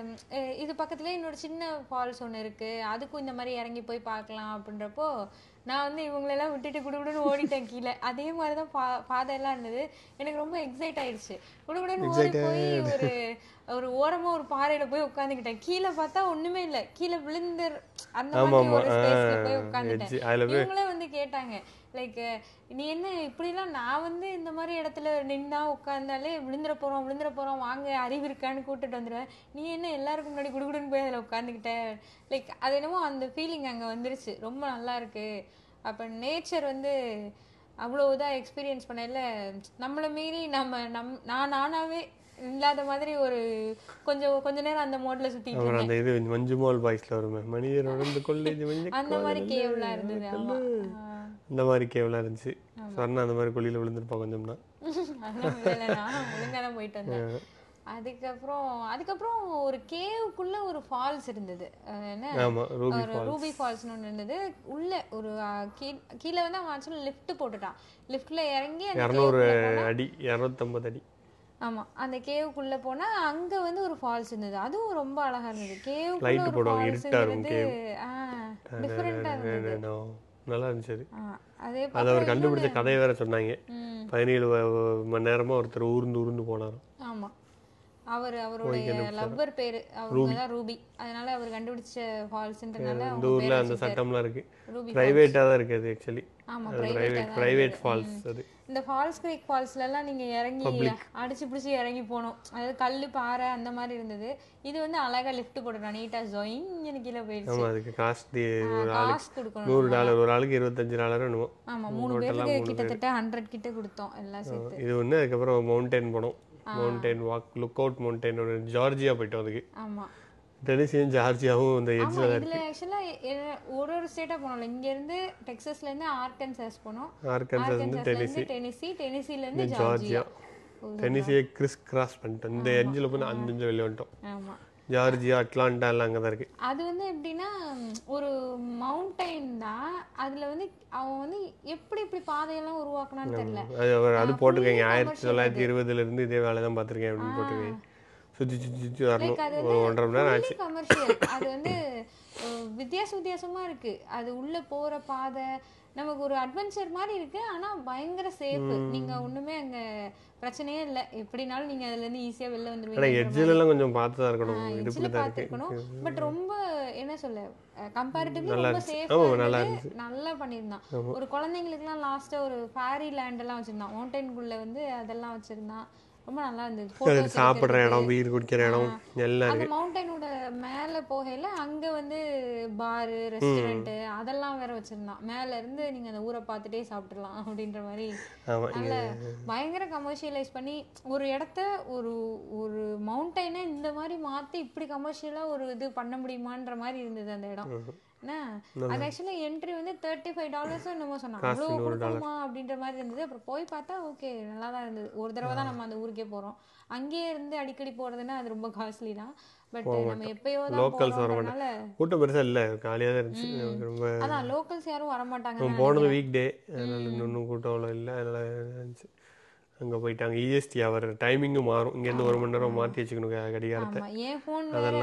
இது பக்கத்துல இன்னொரு சின்ன ஃபால்ஸ் ஒன்று இருக்கு அதுக்கும் இந்த மாதிரி இறங்கி போய் பார்க்கலாம் அப்படின்றப்போ நான் வந்து இவங்களெல்லாம் விட்டுட்டு குடுகுடுன்னு ஓடிட்டேன் கீழே அதே மாதிரி தான் பா பாதை எல்லாம் இருந்தது எனக்கு ரொம்ப எக்ஸைட் ஆயிடுச்சு குடுகுடுன்னு ஓடி போய் ஒரு ஒரு ஓரமா ஒரு பாறையில போய் உட்காந்துக்கிட்டேன் கீழே பார்த்தா ஒண்ணுமே இல்ல கீழே விழுந்து அந்த மாதிரி ஒரு ஸ்பேஸ்ல போய் உட்காந்துட்டேன் edge- அதுல போய் இவங்களே வந்து கேட்டாங்க லைக் நீ என்ன இப்படிலாம் நான் வந்து இந்த மாதிரி இடத்துல நின்னா உட்கார்ந்தாலே விழுந்துற போறோம் விழுந்துற போறோம் வாங்க அறிவு இருக்கான்னு கூட்டிட்டு வந்துடுவேன் நீ என்ன எல்லாருக்கும் முன்னாடி குடுகுடுன்னு போய் அதில் உட்காந்துக்கிட்ட லைக் அது என்னமோ அந்த ஃபீலிங் அங்க வந்துருச்சு ரொம்ப நல்லா இருக்கு அப்ப நேச்சர் வந்து அவ்வளோ இதாக எக்ஸ்பீரியன்ஸ் பண்ணல நம்மளை மீறி நம்ம நம் நான் நானாவே இல்லாத மாதிரி ஒரு கொஞ்சம் கொஞ்ச நேரம் அந்த மோட்ல சுத்திட்டு அப்புறம் அந்த இது மஞ்சுமால் பாய்ஸ்ல வருமே மனிதர் உணர்ந்து கொள்ளேஜ் மஞ்சள் அந்த மாதிரி கேவ்லாம் இருந்தது ஆமா ஆ. அந்த மாதிரி கேவலாம் இருந்துச்சு சொன்னா அந்த மாதிரி குழியில விழுந்திருப்பா கொஞ்சம்னா அதெல்லாம் விடல நான் ஒழுங்கா தான் போயிட்டு வந்தேன் அதுக்கப்புறம் அதுக்கப்புறம் ஒரு கேவுக்குள்ள ஒரு ஃபால்ஸ் இருந்தது அஹ் என்ன ஆமா ரூபி ஒரு ரூபி ஃபால்ஸ்னு ஒன்று இருந்தது உள்ள ஒரு அஹ், கீ- கீழே வந்து அவன் ஆக்சுவலி லிஃப்ட் போட்டுட்டான் லிஃப்ட்ல இறங்கி அந்த இரநூறு கேவுக்குள்ள அடி இரநூத்தம்பது அடி ஆமா அந்த கேவுக்குள்ள போனா அங்க வந்து ஒரு ஃபால்ஸ் இருந்தது அதுவும் ரொம்ப அழகா இருந்தது கேவுக்குள்ள Light ஒரு போடுவாங்க, இருட்டா இருக்கும் ஃபால்ஸ்ங்கிறது டிஃப்ரெண்டா இருந்தது என்னோ, நல்லா இருந்துச்சு அது ஆ, அதே அதை அவர் கண்டுபிடிச்ச கதையை வேற சொன்னாங்க ம் பதினேழு வ- வ- மணி நேரமா ஒருத்தர் ஊர்ந்து ஊர்ந்து போனாராம் ஆமா அவர் அவருடைய லவ்வர் பேரு அவங்க தான் ரூபி அதனால அவர் கண்டுபிடிச்ச ஃபால்ஸ்ன்றனால இந்த ஊர்ல அந்த சட்டம்லாம் இருக்கு ரூபி பிரைவேட்டா தான் இருக்கு அது ஆக்சுவலி ஆமா அது பிரைவேட் பிரைவேட் பிரைவேட் ஃபால்ஸ் அது இந்த ஃபால்ஸ் கிரீக் ஃபால்ஸ்ல எல்லாம் நீங்க இறங்கி அடிச்சு பிடிச்சி இறங்கி போகணும் அதாவது கல்லு பாறை அந்த மாதிரி இருந்தது இது வந்து அழகா லிஃப்ட் போட்டுட்டான் நீட்டா ஜொயின்னு கீழே போயிடுச்சு ஆமா அதுக்கு காஸ்ட் ஒரு ஆளுக்கு காசு கொடுக்கணும் நூறு டாலர் ஒரு ஆளுக்கு இருபத்தஞ்சு டாலர் என்னமோ ஆமா மூணு பேருக்கு கிட்டத்தட்ட ஹண்ட்ரட் கிட்ட கொடுத்தோம் எல்லாம் சேர்த்து இது ஒன்று அதுக்கப்புறம் மவுண்டைன் போனோம் mountain walk look out mountain ஒரு ஜார்ஜியா போயிட்டோம் அதுக்கு ஆமா டெனிசியும் ஜார்ஜியாவும் இந்த ஆமா எட்ஜில் இதுல ஆக்சுவலா ஒரு ஒரு ஸ்டேட்டா போனோம்ல இங்க இருந்து டெக்சாஸ்ல இருந்து ஆர்கன்சாஸ் போனோம் ஆர்கன்சாஸ் வந்து ஆர்கன்சாஸ்ல இருந்து டெனிசி டெனிசில இருந்து ஜார்ஜியா ஜார்ஜியா டெனிசியை கிறிஸ் கிராஸ் பண்ணிட்டோம் இந்த எட்ஜில் போய் அந்த எட்ஜில் வெளியே வந்துட்டோம் ஆமா ஜார்ஜியா அட்லாண்டா எல்லாம் அங்கே தான் இருக்கு அது வந்து எப்படின்னா ம், ஒரு மவுண்டைன் தான் அதுல வந்து அவன் வந்து எப்படி இப்படி பாதையெல்லாம் உருவாக்குனான்னு தெரியல அது அவர் அது போட்டிருக்கீங்க ஆயிரத்தி தொள்ளாயிரத்தி இருபதுல இருந்து இதே வேலை தான் பார்த்துருக்கேன் அப்படின்னு போட்டிருக்கீங்க சுற்றி சுற்றி சுற்றி வரணும் அது ஒரு ஒன்றரை மணி நேரம் ஆச்சு கமர்ஷியல் அது வந்து அஹ், வித்தியாச வித்தியாசமா இருக்கு அது உள்ள போற பாதை நமக்கு ஒரு அட்வென்ச்சர் மாதிரி இருக்கு ஆனா பயங்கர சேஃப் நீங்க ஒண்ணுமே அங்க பிரச்சனையே இல்ல எப்படினாலும் நீங்க அதுல இருந்து ஈஸியா வெளில ஆனால் வந்துருவீங்க எட்ஜில் எல்லாம் கொஞ்சம் பார்த்து தான் இருக்கணும் எட்ஜில் இடுப்புல தான் இருக்கு பார்த்துருக்கணும் பட் ரொம்ப என்ன சொல்ல கம்பேரிட்டிவ்லி நல்லா ரொம்ப இருந்துச்சு. சேஃபா ஆமா, நல்லா இருந்தது நல்லா பண்ணியிருந்தான் ஒரு குழந்தைங்களுக்குலாம் லாஸ்டா ஒரு ஃபேரி லேண்ட் எல்லாம் வச்சிருந்தான் மவுண்டன்குள்ள வந்து அதெல்லாம் வச்சிருந்தான் ரொம்ப நல்லா இருந்தது அதுக்கு Photos சாப்பிட்ற எடுக்கிறதுக்கு. இடம் பீர் குடிக்கிற இடம் எல்லாம் அந்த மவுண்டனோட மேல போகையில அங்க வந்து பாரு ரெஸ்டாரண்ட் அதெல்லாம் வேற வச்சிருந்தான் மேல இருந்து நீங்க அந்த ஊரை பார்த்துட்டே சாப்பிட்டுலாம் அப்படின்ற மாதிரி ஆமாம் நல்ல பயங்கர கமர்ஷியலைஸ் பண்ணி ஒரு இடத்த ஒரு ஒரு மவுண்டைனை இந்த மாதிரி மாத்தி இப்படி கமர்ஷியலா ஒரு இது பண்ண முடியுமான்ற மாதிரி இருந்தது அந்த இடம் என்ன அது ஆக்சுவலா என்ட்ரி வந்து தேர்ட்டி ஃபைவ் டாலர்ஸும் என்னமோ சொன்னாங்க அவ்வளோ கொடுக்கணுமா அப்படின்ற மாதிரி இருந்தது அப்புறம் போய் பார்த்தா ஓகே நல்லா தான் இருந்தது ஒரு தடவை தான் நம்ம அந்த ஊருக்கே போறோம் அங்கேயே இருந்து அடிக்கடி போறதுன்னா அது ரொம்ப காஸ்ட்லி தான் பட் நம்ம எப்பயோ தான் Locals வர போறோம்ன்றனால கூட்டம் பெருசா இல்லை காலியாக தான் இருந்துச்சு எனக்கு ரொம்ப அதான் லோக்கல்ஸ் யாரும் வர மாட்டாங்க நம்ம போனது வீக் டே அதனால இன்னும் கூட்டம் அவ்வளோ இல்லை அதனால இருந்துச்சு அங்கே போயிட்டாங்க இஎஸ்டி அவர் டைமிங்கும் மாறும் இங்கேருந்து ஒரு மணி நேரம் மாற்றி வச்சுக்கணும் க- கடிகாரத்தை ஆமா என் ஃபோன் வேற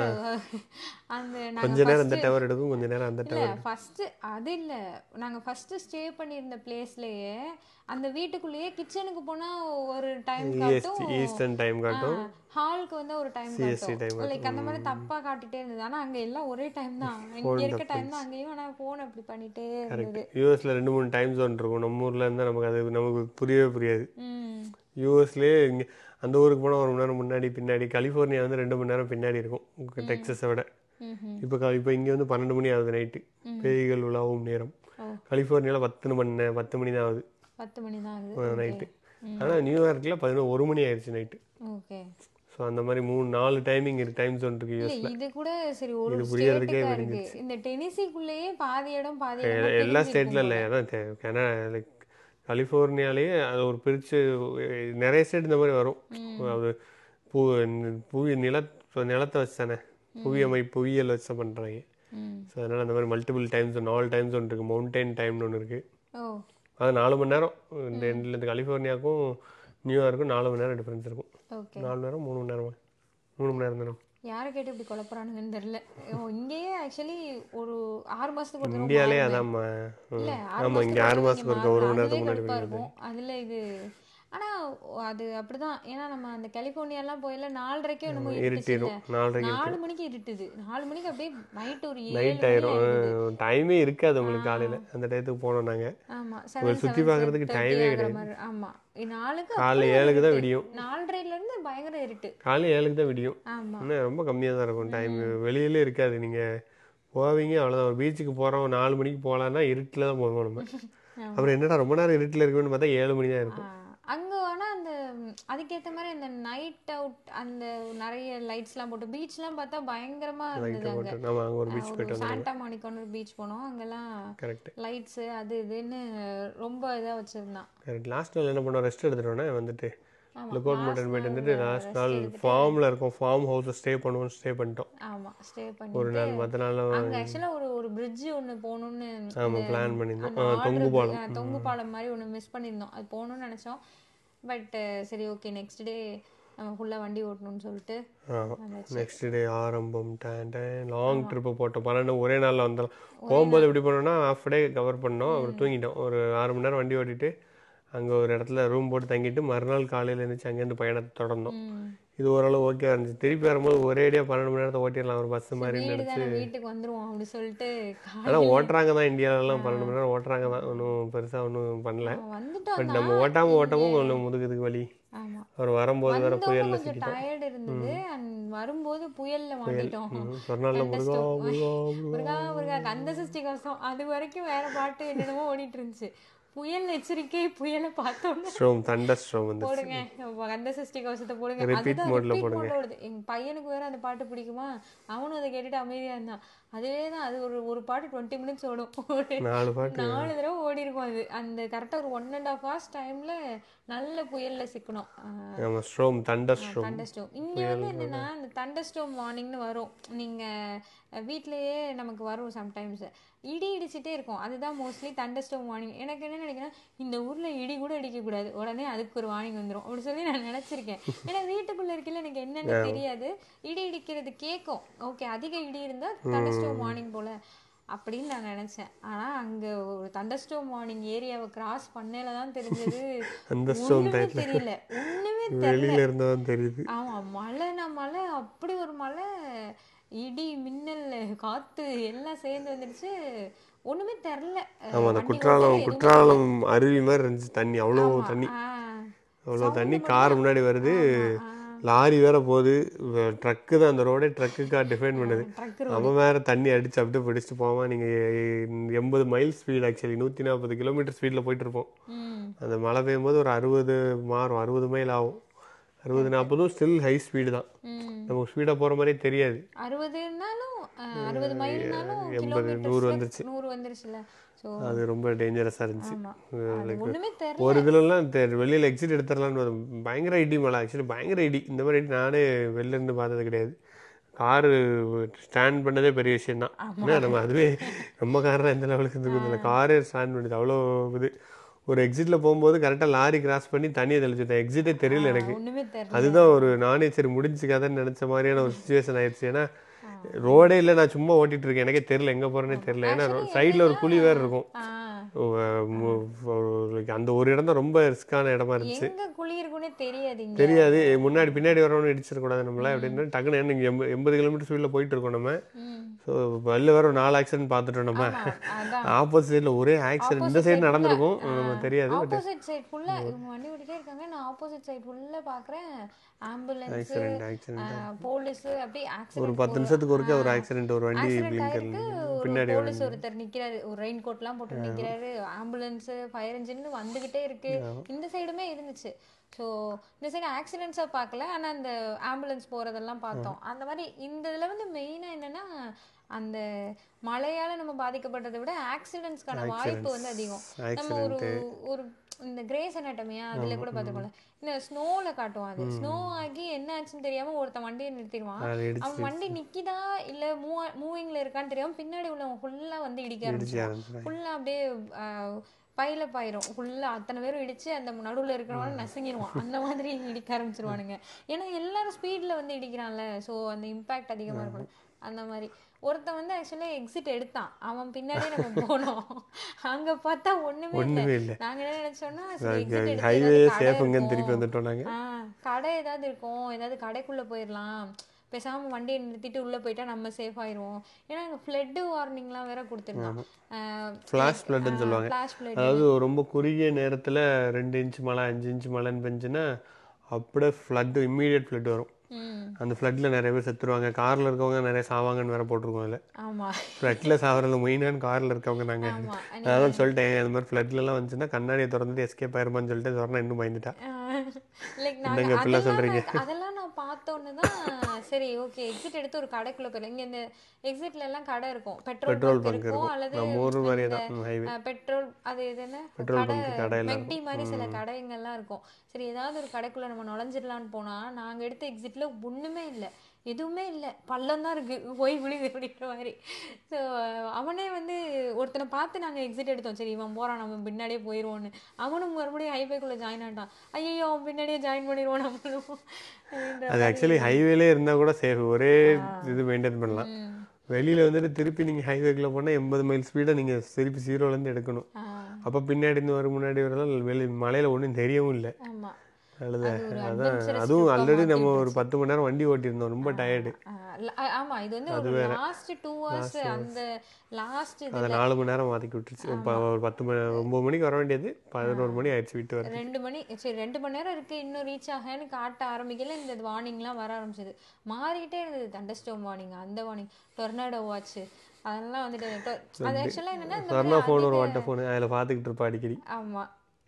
அந்த நாங்க கொஞ்ச நேரம் அந்த டவர் எடுக்கும் கொஞ்ச நேரம் அந்த இல்ல ஃபர்ஸ்ட் அது இல்ல நாங்க ஃபர்ஸ்ட் ஸ்டே பண்ணியிருந்த பிளேஸ்லயே அந்த வீட்டுக்குள்ளேயே கிச்சனுக்கு போனா ஒரு டைம் இஎஸ்டி காட்டும் ஈஸ்டர்ன் டைம் காட்டும் ஹாலுக்கு வந்து ஒரு டைம் CST time காட்டும் லைக் அந்த மாதிரி தப்பா காட்டிட்டே இருந்தது ஆனா அங்க எல்லாம் ஒரே டைம் தான் இங்க இருக்க டைம் தான் அங்கேயும் ஆனா போன் அப்படி பண்ணிட்டே இருந்தது யூஎஸ்ல ரெண்டு மூணு டைம் ஜோன் இருக்கும் நம்ம ஊர்ல இருந்தால் நமக்கு அது நமக்கு புரியவே புரியாது ம் யூஎஸ்லேயே இங்கே அந்த ஊருக்கு போனால் ஒரு மணி நேரம் முன்னாடி பின்னாடி கலிஃபோர்னியா வந்து ரெண்டு மணி நேரம் பின்னாடி இருக்கும் டெக்ஸஸை விட ம்ஹும். இப்போ க இப்போ இங்கே வந்து பன்னெண்டு மணி ஆகுது நைட்டு பேய்கள் உலாவும் நேரம் ஓ கலிஃபோர்னியாவில் பத்து மணி நே- பத்து மணி தான் ஆகுது பத்து மணி தான் ஆகுது நைட்டு ஆனால் நியூயார்க்கில் பதினோரு ஒரு மணி ஆயிடுச்சு நைட்டு ஓகே ஸோ அந்த மாதிரி மூணு நாலு டைமிங் இருக்கு டைம் ஜோன் இருக்கு இல்ல யூஎஸ்ல இது கூட சரி ஒரு இது புரியறதுக்கே ஸ்டேட்டுக்கா இருக்கு இந்த டெனிசிக்குள்ளேயே பாதி இடம் பாதி இடம் எல்லா ஸ்டேட்ல இல்லை அதான் தே- கனடா லைக் கலிஃபோர்னியாலேயே அது ஒரு பிரித்து நிறைய ஸ்டேட் இந்த மாதிரி வரும் அது பூ புவி நில நிலத்தை வச்சு தானே புவியமை புவியியல் வச்சு தான் பண்ணுறாங்க ம் ஸோ அதனால் அந்த மாதிரி மல்டிபிள் டைம் ஜோன் நாலு டைம் ஜோன் இருக்குது மவுண்டைன் டைம்னு ஒன்று இருக்குது ஓ அது நாலு மணி நேரம் இந்த ரெண்டுலேருந்து கலிஃபோர்னியாவுக்கும் நியூயார்க்கும் நாலு மணி நேரம் டிஃப்ரென்ஸ் இருக்கும் ஓகே நாலு மணி நேரம் மூணு மணி நேரமா மூணு மணி நேரம் தானே யாரை கேட்டு இப்படி குழப்பறானுங்கன்னு தெரியல ஓ இங்கேயே ஆக்சுவலி ஒரு ஆறு மாசத்துக்கு ஒரு தடவை இந்தியாலே மாறுமே. அதாம்மா இல்ல ம். ஆறு ஆமா இங்கே ஆறு மாசத்துக்கு மாதத்துக்கு ஒரு ஒருக்க ஒரு மணி அதுவே நேரத்துக்கு முன்னாடி கடுப்பா போயிடுது இருக்கும் அதுல இது ஆனா அது அப்படிதான் ஏன்னா நம்ம அந்த கலிபோர்னியாலாம் போயில நாலரைக்கே என்னமோ இருட்டுச்சுல்ல இருட்டிடும் நாலரைக்கு நாலு மணிக்கு இருட்டுது நாலு மணிக்கு அப்படியே நைட் ஒரு ஏழு நைட் மணி ஆயிரும் ஆயிடுது. டைமே இருக்காது உங்களுக்கு காலையில் அந்த டயத்துக்கு போனோம் நாங்கள் ஆமா ஒரு செவன் சுத்தி பார்க்கறதுக்கு time ஏ கிடையாது. மாதிரி ஆமா நாளுக்கு காலைல அப்புறம் ஏழுக்கு தான் இருட்டு. விடியும் நாலரைல இருந்து பயங்கர இருட்டு காலையில் ஏழுக்கு தான் விடியும் ஆமா இன்னும் ரொம்ப கம்மியாக தான் இருக்கும் டைம் வெளியிலே இருக்காது நீங்கள் போவீங்க அவ்வளோதான் ஒரு பீச்சுக்கு போகிறோம் நாலு மணிக்கு போகலான்னா இருட்டில் தான் போவோம் நம்ம அப்புறம் என்னடா ரொம்ப நேரம் இருட்டில் இருக்குன்னு பார்த்தா ஏழு மணி தான் இருக்கும் ஆ, அங்க ஆனா அந்த ம், அதுக்கேத்த மாதிரி அந்த நைட் அவுட் அந்த நிறைய லைட்ஸ்லாம் போட்டு பீச்லாம் பார்த்தா பயங்கரமா இருந்தது அங்க போட்டு நம்ம அங்கே ஒரு பீச் போயிட்டு ஒரு வந்தோம் சாண்டா மாணிக்கோன்னு ஒரு பீச் போனோம் அங்கெல்லாம் கரெக்ட் லைட்ஸ் அது இதுன்னு ரொம்ப இதா வச்சிருந்தான் கரெக்ட் லாஸ்ட் நாள் என்ன பண்ணோம் ரெஸ்ட் எடுத்துட்டோன்னே வந்துட்டு ஆமா, லுக் அவுட் மட்டும் போயிட்டு வந்துட்டு லாஸ்ட் நாள் ஃபார்மில் இருக்கோம் ஃபார்ம் ஹவுஸில் ஸ்டே பண்ணுவோம் ஸ்டே பண்ணிட்டோம் ஆமா ஸ்டே ஒரு பண்ணி நாள் மற்ற நாள் அங்க ஆக்சுவலா ஒரு ஒரு பிரிட்ஜ் ஒண்ணு போகணும்னு ஆமாம் பிளான் பண்ணியிருந்தோம் அந்த ஆ, தொங்கு ஆர்டர் பாலம் தொங்கு பாலம் மாதிரி ஒண்ணு மிஸ் பண்ணியிருந்தோம் அது போகணும்னு நினைச்சோம் பட் சரி ஓகே நெக்ஸ்ட் டே நம்ம ஃபுல்லா வண்டி ஓட்டணும்னு சொல்லிட்டு ஆமாம் நெக்ஸ்ட் டே ஆரம்பம் டேன் டேன் லாங் ட்ரிப்பு போட்டோம் பன்னெண்டு ஒரே நாளில் வந்தோம் போகும்போது எப்படி பண்ணோம்னா ஹாஃப் டே கவர் பண்ணோம் அப்புறம் தூங்கிட்டோம் ஒரு ஆறு மணி நேரம் வண்டி ஓட்டிட்டு அங்கே ஒரு இடத்துல ரூம் போட்டு தங்கிட்டு மறுநாள் காலையில் எழுந்துச்சு அங்கேருந்து பயணத்தை தொடர்ந்தோம் ம். இது ஓரளவு ஓகே இருந்துச்சு திருப்பி வரும்போது ஒரேடியாக பன்னெண்டு மணி நேரத்தை ஓட்டிடலாம் ஒரு பஸ் மாதிரி வீடு நினச்சி தானே வீட்டுக்கு வந்துருவோம் அப்படி சொல்லிட்டு கா- ஆனால் ஓட்டுறாங்க தான் இந்தியாவிலலாம் பன்னெண்டு மணி நேரம் ஓட்டுறாங்க தான் ஒன்றும் பெருசாக ஒன்றும் பண்ணல வந்துட்டோம் பட் தான். நம்ம ஓட்டாமல் ஓட்டவும் கொஞ்சம் முதுகுதுக்கு வலி ஆமா அப்புறம் வரும்போது வேற வந்தோம் புயல்ல கொஞ்சம் சிக்கிட்டோம் டயர்ட் இருந்தது அண்ட் வரும்போது புயல்ல மாட்டிட்டோம் ம், ஒரு நாளில் முருகா முருகா முருகா முருகா முருகா கந்த சஷ்டி கவசம் அது வரைக்கும் வேற பாட்டு என்னென்னமோ ஓடிட்டு இருந்துச்சு புயல் எச்சரிக்கை புயலை பார்த்தோன்னே ஸ்ட்ரோம் தண்டர் ஸ்ட்ரோம் வந்து போடுங்க அப்ப கந்த சஷ்டி கவசத்தை போடுங்க Repeat அதுதான் mode ல repeat போடுங்க. mode ல ஓடுது எங்க பையனுக்கு வேற அந்த பாட்டு பிடிக்குமா அவனும் அதை கேட்டுட்டு அமைதியா இருந்தான் அதுவே தான் அது ஒரு ஒரு பாட்டு டுவெண்ட்டி மினிட்ஸ் ஓடும் ஒரு நாலு பாட்டு நாலு தடவை ஓடி இருக்கும் அது அந்த கரெக்டா ஒரு ஒன் அண்ட் ஹாஃப் ஹவர்ஸ் டைம்ல நல்ல புயல்ல சிக்கணும் நம்ம ஸ்ட்ரோம் தண்டர் ஸ்ட்ரோம் தண்டர்ஸ்டோம் இங்க வந்து என்னன்னா இந்த தண்டர்ஸ்டோம் வார்னிங்னு வரும் நீங்க அஹ், வீட்லயே நமக்கு வரும் சம்டைம்ஸ் இடி இடிச்சிட்டே இருக்கும் அதுதான் மோஸ்ட்லி தண்டர்ஸ்டோம் வார்னிங் எனக்கு என்ன நினைக்கிறேன் இந்த ஊர்ல இடி கூட இடிக்க கூடாது உடனே அதுக்கு ஒரு வார்னிங் வந்துரும் அப்படி சொல்லி நான் நினைச்சிருக்கேன் ஏன்னா வீட்டுக்குள்ள இருக்கையில எனக்கு என்னன்னு தெரியாது இடி இடிக்கிறது கேட்கும் ஓகே அதிக இடி இருந்தா தண்டர்ஸ்டோம் வார்னிங் போல அப்படின்னு நான் நினைச்சேன் ஆனா அங்க ஒரு தண்டர்ஸ்டோம் வார்னிங் ஏரியாவை கிராஸ் பண்ணையில தான் தெரிஞ்சது அந்த ஸ்ட்ரோம் ஒண்ணுமே டயத்தில் தெரியல ஒண்ணுமே தெரியல வெளியில இருந்தால் தெரியுது ஆமா மழைனா மழை அப்படி ஒரு மழை இடி மின்னல் காத்து எல்லாம் சேர்ந்து வந்துடுச்சு ஒண்ணுமே தெரில ஆமா அந்த குற்றாலம் குற்றாலம் அருவி மாதிரி இருந்துச்சு தண்ணி அவ்வளோ தண்ணி அவ்வளோ தண்ணி கார் முன்னாடி வருது லாரி வேற போகுது ட்ரக்கு தான் அந்த ரோடே ட்ரக்குக்காக டிஃபைன் பண்ணுது ட்ரக் நம்ம வேற தண்ணி அடிச்சு அப்படியே பிடிச்சிட்டு போவான் நீங்க எ- எண்பது மைல் ஸ்பீட் ஆக்சுவலி நூற்றி நாற்பது கிலோமீட்டர் ஸ்பீடில் போயிட்டு இருப்போம் ம் அந்த மழை பெய்யும்போது ஒரு அறுபது மாறும் அறுபது மைல் ஆகும் அறுபது நாற்பதும் ஸ்டில் ஹை ஸ்பீடு தான் ம் நமக்கு ஸ்பீடாக போகிற மாதிரியே தெரியாது அறுபதுனாலும் அஹ், அறுபது மைல்னாலும் எண்பது, நூறு வந்துருச்சு. நூறு வந்துருச்சுல ஸோ அது ரொம்ப டேஞ்சரஸாக இருந்துச்சு ஆமா அது ஒண்ணுமே தெரியல ஒரு இதுலலாம் தெ- வெளியில எக்ஸிட் எடுத்துடலான்னு வரும். பயங்கர இடி மழை ஆக்சுவலி பயங்கர இடி இந்த மாதிரி இடி நானே வெளில இருந்து பார்த்தது கிடையாது காரு ஸ்டாண்ட் பண்ணதே பெரிய விஷயம் தான் ஏன்னா நம்ம அதுவே நம்ம கார் எந்த லெவலுக்கு இருக்குது காரே ஸ்டாண்ட் பண்ணுது அவ்வளோ இது ஒரு எக்ஸிட்ல போகும்போது கரெக்டாக லாரி கிராஸ் பண்ணி தண்ணியை தெளிச்சுட்டேன் எக்ஸிட்டே தெரியல எனக்கு ஒண்ணுமே தெரியல அதுதான் ஒரு நானே சரி முடிஞ்சு கதைன்னு நினைச்ச மாதிரியான ஒரு சுச்சுவேஷன் ஆயிடுச்சு ஏன்னா ரோடே இல்லை நான் சும்மா ஓட்டிட்டு இருக்கேன் எனக்கே தெரியல எங்க போறேனே தெரியல ஏன்னா சைடில் ஒரு குழி வேற இருக்கும் ஆ ஓ, மு- ஒரு- like அந்த ஒரு இடம் தான் ரொம்ப ரிஸ்கான இடமா இருந்துச்சு எங்க குழி இருக்குன்னே தெரியாது இங்க தெரியாது முன்னாடி பின்னாடி வரவனு இடிச்சிடக்கூடாது நம்மள அப்படின்னு டக்குன்னு என்ன இங்க எண்பது எண்பது கிலோமீட்டர் ஸ்பீடில் போயிட்டு இருக்கோம் நம்ம ம் ஸோ ஸோ வெளில வேற ஒரு நாலு ஆக்சிடென்ட் பார்த்துட்டோம் நம்ம ஆமா, அதான் ஆப்போசிட் சைடில் ஒரே ஆக்சிடென்ட் இந்த சைடு நடந்திருக்கும் நம்ம தெரியாது பட் ஆப்போசிட் சைடு ஃபுல்லா இவங்க வண்டி ஓடிட்டே இருக்காங்க நான் ஆப்போசிட் சைடு ஃபுல்லா பாக்குறேன் ஆம்புலன்ஸ் ஆக்சிடென்ட் ஆக்சிடென்ட் போலீஸ் அப்படி ஒரு ஆக்சிடென்ட் பத்து நிமிஷத்துக்கு ஒருக்க ஒரு ஆக்சிடென்ட் ஒரு வண்டி ஆக்சிடென்ட் பிளிங்கர் ஆயிருக்கு ஒரு பின்னாடி போலீஸ் ஒருத்தர் நிக்கிறாரு ஒரு ரெயின் கோட்லாம் போட்டு நிக்கிறாரு ஆம்புலன்ஸ் ஃபயர் இன்ஜின் வந்துகிட்டே இருக்கு இந்த சைடுமே இருந்துச்சு ஸோ இந்த சைடு ஆக்சிடென்ட்ஸா பார்க்கல ஆனா அந்த ஆம்புலன்ஸ் போறதெல்லாம் பார்த்தோம் அந்த மாதிரி இந்த இதுல வந்து மெயினா என்னன்னா அந்த மழையால நம்ம பாதிக்கப்படுறதை விட ஆக்சிடென்ட்ஸ்க்கான வாய்ப்பு வந்து அதிகம் நம்ம ஒரு ஒரு இந்த கிரேஸ் அனாட்டமியா அதுல கூட பார்த்துக்கோல இந்த ஸ்னோல காட்டுவோம் அது ஸ்னோ ஆகி என்ன ஆச்சுன்னு தெரியாம ஒருத்தன் வண்டியை நிறுத்திடுவான் அது இடிச்சு அவன் வண்டி நிக்கிதா இல்ல மூவ் மூவிங்ல இருக்கான்னு தெரியாம பின்னாடி உள்ளவன் ஃபுல்லா வந்து இடிக்க ஆரம்பிச்சிருவான் ஆரம்பிச்சிடுவாங்க. ஃபுல்லா அப்படியே பைல பாயிரும் ஃபுல்லா அத்தனை பேரும் இடிச்சு அந்த நடுவுல இருக்கிறவன நசுங்கிடுவான் அந்த மாதிரி இடிக்க ஆரம்பிச்சிருவானுங்க ஏன்னா எல்லாரும் ஸ்பீட்ல வந்து இடிக்கிறான்ல சோ அந்த இம்பாக்ட் அதிகமா இருக்கும் அந்த மாதிரி ஒருத்தன் வந்து ஆக்சுவலா எக்ஸிட் எடுத்தான் அவன் பின்னாடியே நம்ம போனோம் அங்க பார்த்தா ஒண்ணுமே இல்ல ஒண்ணுமே இல்லை நாங்க என்ன நினைச்சோம்னா எக்ஸிட் எடுத்து ஹைவே ஏதாவது கடை சேஃபுங்கன்னு திருப்பி இருக்கும். வந்துட்டோம் நாங்க ஆ, கடை ஏதாவது இருக்கும் ஏதாவது கடைக்குள்ள போயிடலாம் பேசாம வண்டியை நிறுத்திட்டு உள்ள போயிட்டா நம்ம சேஃப் ஆயிருவோம் ஏன்னா அங்க ஃப்ளட் வார்னிங்லாம் வேற கொடுத்துருந்தான் ஃப்ளாஷ் ஃப்ளட்னு சொல்லுவாங்க ஃபிளாஷ் ஃப்ளட் அதாவது ரொம்ப குறுகிய நேரத்துல ரெண்டு இன்ச் மழை அஞ்சு இன்ச் மழைன்னு பெஞ்சுன்னா அப்படியே ஃப்ளட்டு இம்மீடியட் ஃப்ளட் வரும் ம் அந்த ஃப்ளட்டில் நிறைய பேர் செத்துருவாங்க காரில் இருக்கவங்க நிறைய சாவாங்கன்னு வேற போட்டிருக்கோம் அதில் ஆமா ஃப்ளட்டில் சாவறதுல மெயினான காரில் இருக்கவங்க நாங்கள் ஆமா அதான் சொல்லிட்டேன் இந்த மாதிரி ஃப்ளட்லலாம் வந்துச்சுன்னா கண்ணாடியை திறந்துட்டு எஸ்கேப் ஆயிருமான்னு சொல்லிட்டு சொன்னா இன்னும் பயந்துட்டா லைக் என்னங்க நாங்க இப்படிலாம் அதெல்லாம் சொல்றீங்க? நான் அதெல்லாம் நான் பார்த்தோன்னு தான் சரி ஓகே எக்ஸிட் எடுத்து ஒரு கடைக்குள்ள போயிடலாம் இங்க இந்த எக்ஸிட்ல எல்லாம் கடை இருக்கும் பெட்ரோல் பெட்ரோல் பங்க் பங்க் இருக்கும் இருக்கும் அல்லது நம்ம ஊர் மாதிரியே தான் ஹைவே பெட்ரோல் அது இது என்ன பெட்ரோல் கடை பங்க் கடையெல்லாம் மெக்டி மாதிரி சில கடைங்கெல்லாம் இருக்கும் சரி ஏதாவது ஒரு கடைக்குள்ள நம்ம நுழைஞ்சிடலான்னு போனா நாங்க எடுத்த எக்ஸிட்ல ஒண்ணுமே இல்ல எதுவுமே இல்ல பள்ளம் தான் இருக்கு போய் விழுது அப்படின்ற மாதிரி ஸோ அவனே வந்து ஒருத்தனை பார்த்து நாங்க எக்ஸிட் எடுத்தோம் சரி இவன் போறான் நம்ம பின்னாடியே போயிடுவோன்னு அவனும் மறுபடியும் ஹைவேக்குள்ள ஜாயின் ஆயிட்டான் ஐயோ அவன் பின்னாடியே ஜாயின் பண்ணிடுவோம் நம்மளும் அப்படின்ற அது ஆக்சுவலி ஹைவேலே இருந்தால் கூட சேஃப் ஒரே இது மெயின்டைன் பண்ணலாம் ம். வெளியில வந்துட்டு திருப்பி நீங்கள் ஹைவேக்குள்ள போனால் எண்பது மைல் ஸ்பீடை நீங்கள் திருப்பி ஜீரோலேருந்து எடுக்கணும் ஆ, அப்போ பின்னாடி இருந்து வரும் முன்னாடி வரலாம் வெளி மலையில் ஒன்றும் தெரியவும் இல்லை ஆமா அழுத அது ஒரு அதான் adventurous அதுவும் trip-ஆ ஆல்ரெடி மாத்தி நம்ம ஒரு பத்து மணி நேரம் வண்டி ஓட்டியிருந்தோம் ரொம்ப டயர்டு ஆ, ல- ஆ, ஆமா இது வந்து ஒரு லாஸ்ட் டூ ஹவர்ஸ் அந்த லாஸ்ட் இது அதை நாலு மணி நேரம் மாற்றி விட்டுருச்சு இப்போ ஒரு பத்து மணி ஒம்பது மணிக்கு வர வேண்டியது பதினோரு மணி ஆயிடுச்சு வீட்டு வர ரெண்டு மணி சரி ரெண்டு மணி நேரம் இருக்கு இன்னும் ரீச் ஆகன்னு காட்ட ஆரம்பிக்கல இந்த வார்னிங்லாம் வர ஆரம்பிச்சது மாறிக்கிட்டே இருந்தது தண்டஸ்டோம் வார்னிங் அந்த வார்னிங் டொர்னாடோ வாட்ச் அதெல்லாம் வந்துட்டு to- அது ஆக்சுவலா என்னன்னா இந்த சொர்ணா மாதிரி ஃபோன் ஒரு வட்ட ஃபோனு அதில் பார்த்துக்கிட்டு இருப்பா அடிக்கடி ஆமா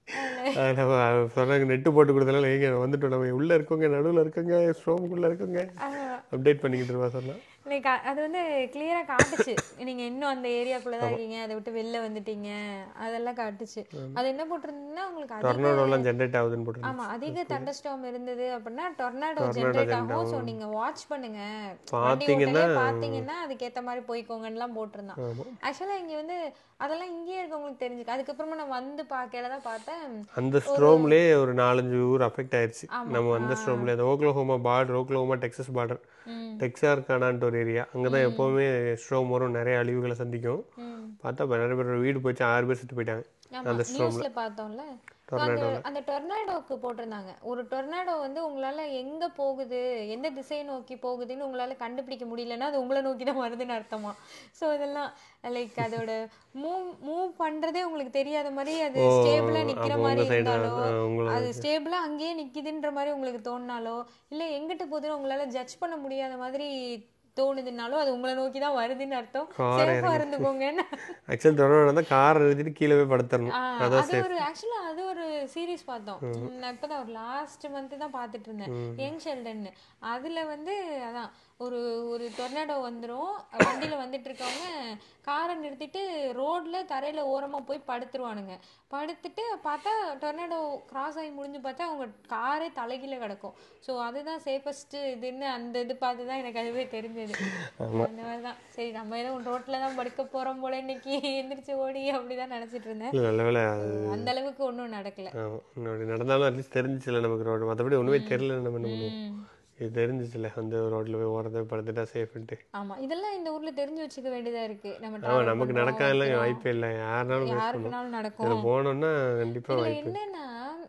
அதில் சொன்னாங்க நெட்டு போட்டு கொடுத்தனால எங்க வந்துட்டோம் நம்ம உள்ளே இருக்கோங்க நடுவில் இருக்கோங்க ஸ்ட்ரோமுக்குள்ளே இருக்கோங்க அப்டேட் பண்ணிக்கிட்டு இருப்பா சொன்னா லைக் அது வந்து கிளியரா காட்டுச்சு நீங்க இன்னும் அந்த ஏரியாக்குள்ள தான் இருக்கீங்க அதை விட்டு வெளில வந்துட்டீங்க அதெல்லாம் காட்டுச்சு அது என்ன போட்டிருந்தீங்கன்னா உங்களுக்கு அதிக டொர்னாடோலாம் ஜென்ரேட் ஆகுதுன்னு போட்டுருந்தேன் ஆமா அதிக தண்டர்ஸ்டார்ம் இருந்தது அப்படின்னா டொர்னாடோ ஜெனரேட் ஆகும் சோ நீங்க வாட்ச் பண்ணுங்க வண்டி பாத்தீங்கன்னா- ஓட்டலே பாத்தீங்கன்னா அதுக்கேத்த மாதிரி போய்க்கோங்கன்னுலாம் போட்டிருந்தான் ஆமாம் ஆக்சுவலா இங்க வந்து அதெல்லாம் இங்கேயே இருக்கவங்களுக்கு தெரிஞ்சுக்க அதுக்கப்புறமா நான் வந்து பார்க்கல தான் பார்த்தேன் அந்த ஸ்ட்ரோம்லேயே ஒரு நாலஞ்சு ஊர் அஃபெக்ட் ஆயிடுச்சு நம்ம அந்த ஸ்ட்ரோம்லேயே அந்த Oklahoma border Oklahoma Texas border ம். டெக்ஸார்கானான்ட்டு ஒரு ஏரியா அங்கே தான் எப்போவுமே ஸ்ட்ரோம் வரும் நிறைய அழிவுகளை சந்திக்கும் ம். பார்த்தா இப்ப நிறைய பேர் வீடு போச்சு ஆறு பேர் செத்து போயிட்டாங்க ஆமா நியூஸ்ல பார்த்தோம்ல So, அந்த அந்த டொர்னாடோக்கு போட்டிருந்தாங்க ஒரு டொர்னாடோ வந்து உங்களால எங்க போகுது எந்த திசையை நோக்கி போகுதுன்னு உங்களால கண்டுபிடிக்க முடியலன்னா அது உங்களை நோக்கி தான் வருதுன்னு அர்த்தமா சோ இதெல்லாம் லைக் அதோட மூவ் மூவ் பண்றதே உங்களுக்கு தெரியாத மாதிரி அது ஸ்டேபிளா நிக்கிற அப்போ மாதிரி உங்கள் சைடு இருந்தாலோ உங்களை அது ஸ்டேபிளா அங்கேயே நிக்குதுன்ற மாதிரி உங்களுக்கு தோணினாலோ இல்ல எங்கிட்ட போகுதுன்னு உங்களால ஜட்ஜ் பண்ண முடியாத மாதிரி தோணுதுனாலும் அது உங்களை நோக்கி தான் வருதுன்னு அர்த்தம் சேஃபா இருந்துக்கோங்கன்னு ஆக்சுவலி டொர்னாடோ தான் காரை நிறுத்திட்டு கீழே போய் படுத்துடணும் ஆ, அதான் அது ஒரு ஆக்சுவலா அது ஒரு சீரிஸ் பார்த்தோம் நான் இப்பதான் ஒரு லாஸ்ட் மந்த் தான் பார்த்துட்டு இருந்தேன் யங் ஷெல்டன் அதுல வந்து அதான் ஒரு ஒரு டொர்னாடோ வந்துரும் வண்டியில வந்துட்டு இருக்கவங்க காரை நிறுத்திட்டு ரோட்ல தரையில ஓரமா போய் படுத்துருவானுங்க படுத்துட்டு பார்த்தா டொர்னாடோ கிராஸ் ஆகி முடிஞ்சு பார்த்தா அவங்க காரே தலைகீழ கிடக்கும் ஸோ அதுதான் சேஃபஸ்ட் இதுன்னு அந்த இது பார்த்து தான் எனக்கு அதுவே தெரிஞ்சது அந்த மாதிரி தான் சரி நம்ம ஏதோ ரோட்ல தான் படுக்க போறோம் போல இன்னைக்கு எந்திரிச்சு ஓடி அப்படிதான் நினைச்சிட்டு இருந்தேன் இல்லை நல்ல வேலை அந்த அளவுக்கு ஒண்ணும் நடக்கல ஆமாம் இன்னொரு நடந்தாலும் அட்லீஸ்ட் தெரிஞ்சிச்சுல நமக்கு ரோடு மற்றபடி ஒன்றுமே தெரியல நம்ம என்ன பண்ணுவோம் ம். இது தெரிஞ்சிச்சுல அந்த ரோட்டில் போய் ஓரத்தை படுத்துட்டா சேஃப்ன்ட்டு ஆமா இதெல்லாம் இந்த ஊர்ல தெரிஞ்சு வச்சுக்க வேண்டியதா இருக்கு நம்ம ஆமாம் travel நமக்கு பண்றோம், நடக்காதெல்லாம் வைக்கிறோம். வாய்ப்பே இல்லை யாருனாலும் யாருக்குனாலும் நடக்கும் இதில் போனோம்னா கண்டிப்பாக இதுல வாய்ப்பு என்னன்னா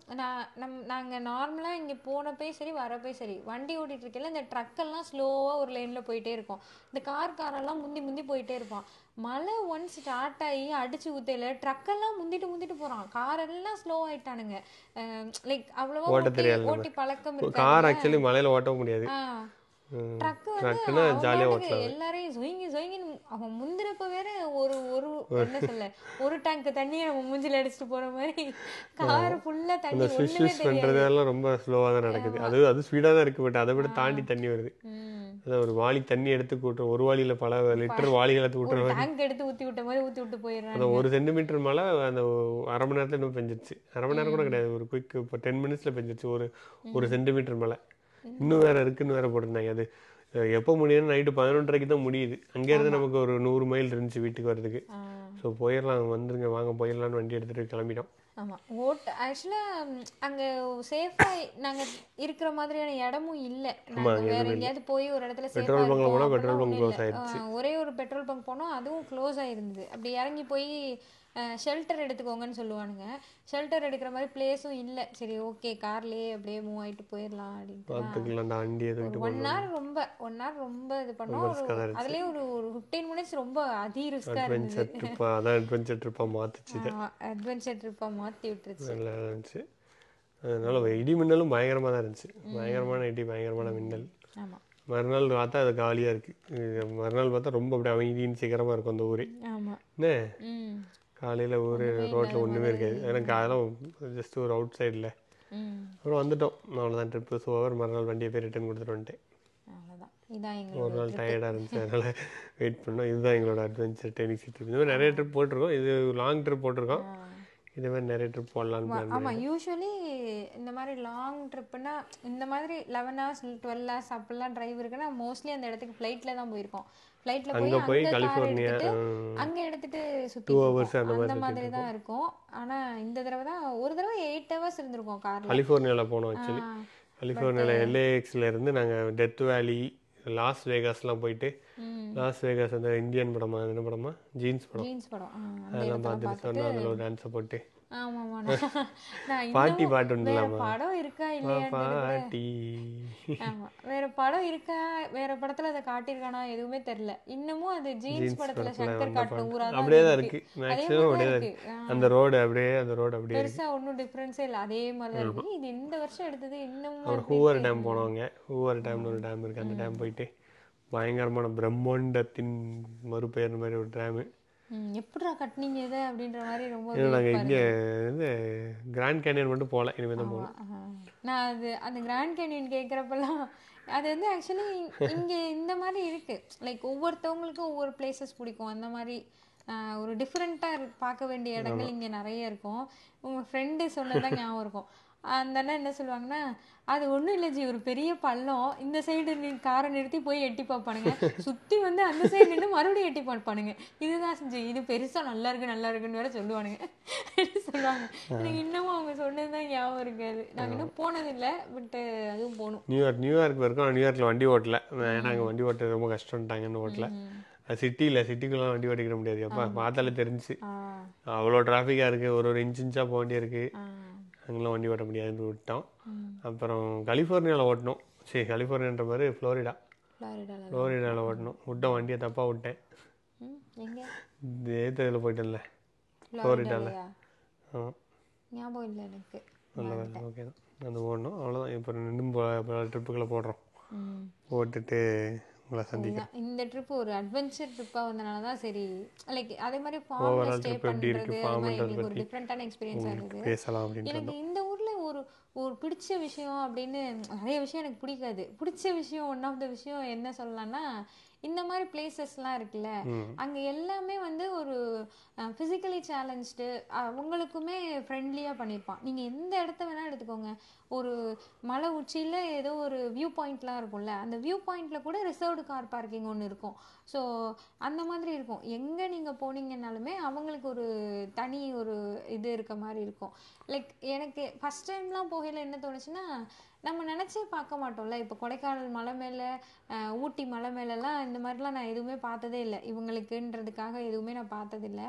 நான் நம் நாங்கள் நார்மலாக இங்கே போனப்பே சரி வரப்பே சரி வண்டி ஓட்டிட்டு இருக்கையில இந்த ட்ரக்கெல்லாம் ஸ்லோவாக ஒரு லைனில் போயிட்டே இருக்கும் இந்த கார் காரெல்லாம் முந்தி முந்தி போயிட்டே இருப்பான் மழை ஒன்ஸ் ஸ்டார்ட் ஆகி அடிச்சு ஊத்தையில ட்ரக்கெல்லாம் முந்திட்டு முந்திட்டு போகிறான் காரெல்லாம் ஸ்லோ ஆயிட்டானுங்க லைக் அவ்வளோவா ஓட்ட ஓட்டி தெரியாது ஓட்டி பழக்கம் கார் இருக்காது ஆக்சுவலி மலையில ஓட்ட முடியாது ஆ ம். ட்ரக் வந்து ட்ரக்குன்னா ஜாலியா அவன் ஓட்டலாம் எல்லாரையும் சொயிங்கி சொயிங்கின்னு அவன் முந்திரப்ப வேற ஒரு ஒரு என்ன சொல்ல ஒரு டேங்க் தண்ணியை நம்ம மூஞ்சில அடிச்சுட்டு போற மாதிரி கார் ஃபுல்லா அந்த தண்ணி ஸ்விஷ் ஒண்ணுமே ஸ்விஷ் பண்றதெல்லாம் ரொம்ப ஸ்லோவாக தான் நடக்குது அது அது ஸ்பீடாக தான் இருக்கு பட் அதை விட தாண்டி தண்ணி வருது ம். அதான் ஒரு வாளி தண்ணி எடுத்து கூட்டுறோம் ஒரு வாளியில பல லிட்டர் வாளிகளை எடுத்து ஒரு கூட்டுற டேங்க் எடுத்து ஊத்தி விட்ட மாதிரி ஊத்தி விட்டு அந்த போயிடுறாங்க ஒரு சென்டிமீட்டர் மழை அந்த அரை மணி நேரத்துல இன்னும் பெஞ்சிருச்சு அரை மணி நேரம் கூட கிடையாது ஒரு குயிக் இப்போ டென் மினிட்ஸ்ல பெஞ்சிருச்சு ஒரு ஒரு சென்டிமீட்டர் மழை இன்னும் வேற இருக்குன்னு வேற போட்டிருந்தாங்க அது அஹ், எப்போ முடியும்னு நைட்டு பதினொன்றரைக்கு தான் முடியுது அங்கேருந்து நமக்கு ஒரு நூறு மைல் இருந்துச்சு வீட்டுக்கு வர்றதுக்கு ஆ, ஸோ போயிடலாம் வந்துருங்க வாங்க போயிடலாம்னு வண்டி எடுத்துட்டு கிளம்பிட்டோம் ஆமா ஓட் ஆக்சுவலா அங்க சேஃபா நாங்க இருக்கிற மாதிரியான இடமும் இல்ல நாங்க வேற எங்கேயாவது போய் ஒரு இடத்துல சேஃபா பெட்ரோல் பங்க்ல போனா இருப்போம் பெட்ரோல் அப்படிலாம் பங்க் ஒண்ணும் க்ளோஸ் இல்ல. ஆயிடுச்சு ஆ, ஒரே ஒரு பெட்ரோல் பங்க் போனோம் அதுவும் க்ளோஸ் ஆயிருந்தது அப்படி இறங்கி போய் ஷெல்டர் எடுத்துக்கோங்கன்னு சொல்லுவானுங்க ஷெல்டர் எடுக்கிற மாதிரி பிளேஸும் இல்லை சரி ஓகே கார்லயே அப்படியே மூவ் ஆயிட்டு போயிடலாம் அப்படின்ட்டு பார்த்துக்கலாம் அந்த வண்டியை தூக்கிட்டு ஒன் ஹவர் ரொம்ப ஒன் ஹவர் ரொம்ப இது பண்ணோம் ஒரு risk-ஆ தான் இருந்துச்சு. அதுலயே ஒரு ஒரு ஃபிஃப்டீன் மினிட்ஸ் ரொம்ப அதி ரிஸ்கா இருந்தது அட்வென்ச்சர் ட்ரிப்பாக அதான் அட்வென்ச்சர் ட்ரிப்பாக மாற்றுச்சு இதை அட்வென்ச்சர் ட்ரிப்பா மாத்தி விட்டுருச்சு நல்லா இருந்துச்சு அதனால இடி மின்னலும் பயங்கரமாக தான் இருந்துச்சு பயங்கரமான இடி பயங்கரமான மின்னல் ஆமா மறுநாள் பார்த்தா அது காலியாக இருக்குது மறுநாள் பார்த்தா ரொம்ப அப்படியே அமைதின்னு சீக்கிரமாக இருக்கும் அந்த ஊரே ஆமா என்ன ம் காலையில் ஊர் ரோட்டில் ஒன்றுமே இருக்காது எனக்கு அதெல்லாம் ஜஸ்ட் ஒரு அவுட் சைடில் ம் அப்புறம் வந்துட்டோம் அவ்வளோதான் ட்ரிப்பு ஸோ அவர் மறுநாள் வண்டியை போய் ரிட்டர்ன் கொடுத்துட்டு வந்துட்டேன் அவ்வளோதான் இதான் ஒரு எங்களோட நாள் டயர்டாக இருந்துச்சு அதனால் வெயிட் பண்ணோம் இதுதான் எங்களோட அட்வென்ச்சர் டெனிக்ஸ் ட்ரிப் இந்த மாதிரி நிறைய ட்ரிப் போட்டிருக்கோம் இது லாங் ட்ரிப் போட்டிருக்கோம் இதே மாதிரி நிறைய ட்ரிப் போடலான்னு பிளான் ஆமா யூஸ்வலி இந்த மாதிரி லாங் ட்ரிப்புனா இந்த மாதிரி லெவன் ஹவர்ஸ் டுவெல் ஹவர்ஸ் அப்படிலாம் டிரைவ் இருக்குன்னா மோஸ்ட்லி அந்த இடத்துக்கு ஃப்ளைட்ல தான் போயிருக்கோம் ஃப்ளைட்ல போய் அங்கே போய் அங்க கார் கலிஃபோர்னியா எடுத்துட்டு அங்க எடுத்துட்டு சுத்தி hours அந்த அந்த மாதிரி தான் இருக்கும் ஆனா இந்த தடவை தான் ஒரு தடவை எயிட் ஹவர்ஸ் இருந்திருக்கோம் கார்ல கலிஃபோர்னியாவில் போனோம் ஆக்சுவலி கலிஃபோர்னியாவில் எல்ஏஎக்ஸில் இருந்து நாங்கள் டெத் வேலி லாஸ் வேகாஸ்லாம் போயிட்டு லாஸ் வேகாஸ் அந்த இந்தியன் படமா அது என்ன படமா ஜீன்ஸ் படம் ஜீன்ஸ் படம் ஆ, அந்த அதெல்லாம் இடத்துல பார்த்துட்டு சொன்னோம் அதில் ஒரு டான்ஸை போட்டு ஆமாமா நான் நான் பாட்டி இன்னமும் பாட்டு வேற உண்டுலாமா படம் இருக்கா இல்லையான்னு பாட்டி ஆமா வேற படம் இருக்கா வேற படத்துல அதை காட்டியிருக்கானா எதுவுமே தெரியல இன்னமும் அது ஜீன்ஸ் படத்துல சங்கர் காட்டின ஊரா தான் அப்படியே தான் இருக்கு இருக்கு அதே மேக்ஸிமம் மாதிரி அப்படியே தான் தான் இருக்கு இருக்கு ஆ, அந்த ரோடு அப்படியே அந்த ரோடு அப்படியே இருக்கு பெருசா ஒன்றும் டிஃபரன்ஸே இல்லை அதே மாதிரி தான் இருக்கு இது இந்த வருஷம் எடுத்தது இன்னமும் அப்புறம் அப்படி ஹூவர் இருக்கு. டேம் போனவங்க ஹூவர் டேம்னு ஒரு டேம் இருக்கு அந்த டேம் போயிட்டு பயங்கரமான பிரம்மாண்டத்தின் மறுபெயர் மாதிரி ஒரு டேமு ம், எப்படிடா கட்டுனீங்க இதை அப்படின்ற மாதிரி ரொம்ப ஏன்னா நாங்கள் வியப்பா இங்கே இது கிராண்ட் கேனியன் மட்டும் போகல இனிமேல் தான் போகணும் ஆஹா. நான் அது அந்த கிராண்ட் கேனியன் கேட்குறப்பெல்லாம் அது வந்து ஆக்சுவலி இங்கே இந்த மாதிரி இருக்கு லைக் ஒவ்வொருத்தவங்களுக்கும் ஒவ்வொரு பிளேசஸ் பிடிக்கும் அந்த மாதிரி ஆஹ், ஒரு டிஃப்ரெண்ட்டாக பார்க்க வேண்டிய இடங்கள் இங்கே நிறைய இருக்கும் உங்கள் ஃப்ரெண்டு சொன்னதான் ஞாபகம் இருக்கும் அந்த அண்ணன் என்ன சொல்லுவாங்கன்னா அது ஒன்றும் இல்லை ஜி ஒரு பெரிய பள்ளம் இந்த சைடு நீ காரை நிறுத்தி போய் எட்டி பார்ப்பானுங்க சுற்றி வந்து அந்த சைடு நின்று மறுபடியும் எட்டி பார்ப்பானுங்க இதுதான் செஞ்சு இது பெருசாக நல்லா இருக்கு நல்லா இருக்குன்னு வேற சொல்லுவானுங்க சொல்லுவாங்க எனக்கு இன்னமும் அவங்க சொன்னது தான் ஞாபகம் இருக்காது நாங்கள் இன்னும் போனதில்லை பட் அதுவும் போகணும் நியூயார்க் நியூயார்க் போயிருக்கோம் ஆனால் நியூயார்க்கில் வண்டி ஓட்டல ஏன்னா அங்கே வண்டி ஓட்ட ரொம்ப கஷ்டம்ட்டாங்கன்னு ஓட்டல அது சிட்டியில் சிட்டிக்குள்ளே வண்டி ஓட்டிக்கிற முடியாது எப்பா பார்த்தாலே தெரிஞ்சுச்சு ஆ அவ்வளோ டிராஃபிக்காக இருக்குது ஒரு ஒரு இன்ச் இன்ச்சாக போக வேண்டியிருக்கு ஆ அங்கெல்லாம் வண்டி ஓட்ட முடியாதுன்னு விட்டோம் ம். அப்புறம் கலிஃபோர்னியாவில் ஓட்டணும் சரி கலிஃபோர்னியான்ற மாதிரி ஃப்ளோரிடா ஃப்ளாரிடால ஃப்ளோரிடாவில் ஓட்டணும் விட்டேன் வண்டியை தப்பாக விட்டேன் ம் எங்கே இந்த ஏத்ததில் போயிட்டேன்ல ஃப்ளாரிடாலையா ஆமாம் ஞாபகம் இல்லை எனக்கு நல்ல ஓகே தான் அந்த ஓடணும் அவ்வளோதான் இப்போ இன்னும் பல ட்ரிப்புகளை போடுறோம் ம் போட்டுட்டு உங்களை சந்திக்கிறேன் இதுதான். இந்த ட்ரிப் ஒரு அட்வென்ச்சர் ட்ரிப்பாக வந்தனால தான் சரி லைக் அதே மாதிரி ஃபார்மில் ஸ்டே trip எப்படி இருக்கு, பண்ணுறது farm அது மாதிரி பண்றது எங்களுக்கு ஒரு பத்தி. டிஃப்ரெண்ட்டான எக்ஸ்பீரியன்ஸாக இருந்தது பேசலாம் அப்படின்ட்டு எனக்கு இந்த ஊர்ல ஒரு ஒரு பிடிச்ச விஷயம் அப்படின்னு நிறைய விஷயம் எனக்கு பிடிக்காது பிடிச்ச விஷயம் ஒன் ஆஃப் த விஷயம் என்ன சொல்லலாம்னா இந்த மாதிரி பிளேசஸ்லாம் இருக்குல்ல அங்க எல்லாமே வந்து ஒரு ஃபிசிக்கலி சேலஞ்சு உங்களுக்குமே ஃப்ரெண்ட்லியாக பண்ணியிருப்பான் நீங்கள் எந்த இடத்த வேணால் எடுத்துக்கோங்க ஒரு மலை உச்சியில் ஏதோ ஒரு வியூ பாயிண்ட்லாம் இருக்கும்ல அந்த வியூ பாயிண்டில் கூட ரிசர்வ்டு கார் பார்க்கிங் ஒன்று இருக்கும் ஸோ அந்த மாதிரி இருக்கும் எங்கே நீங்கள் போனீங்கன்னாலுமே அவங்களுக்கு ஒரு தனி ஒரு இது இருக்க மாதிரி இருக்கும் லைக் எனக்கு ஃபஸ்ட் டைம்லாம் போகையில் என்ன தோணுச்சுன்னா நம்ம நினச்சே பார்க்க மாட்டோம்ல இப்போ கொடைக்கானல் மலை மேலே ஊட்டி மலை மேலெலாம் இந்த மாதிரிலாம் நான் எதுவுமே பார்த்ததே இல்லை இவங்களுக்குன்றதுக்காக எதுவுமே நான் பார்த்ததில்ல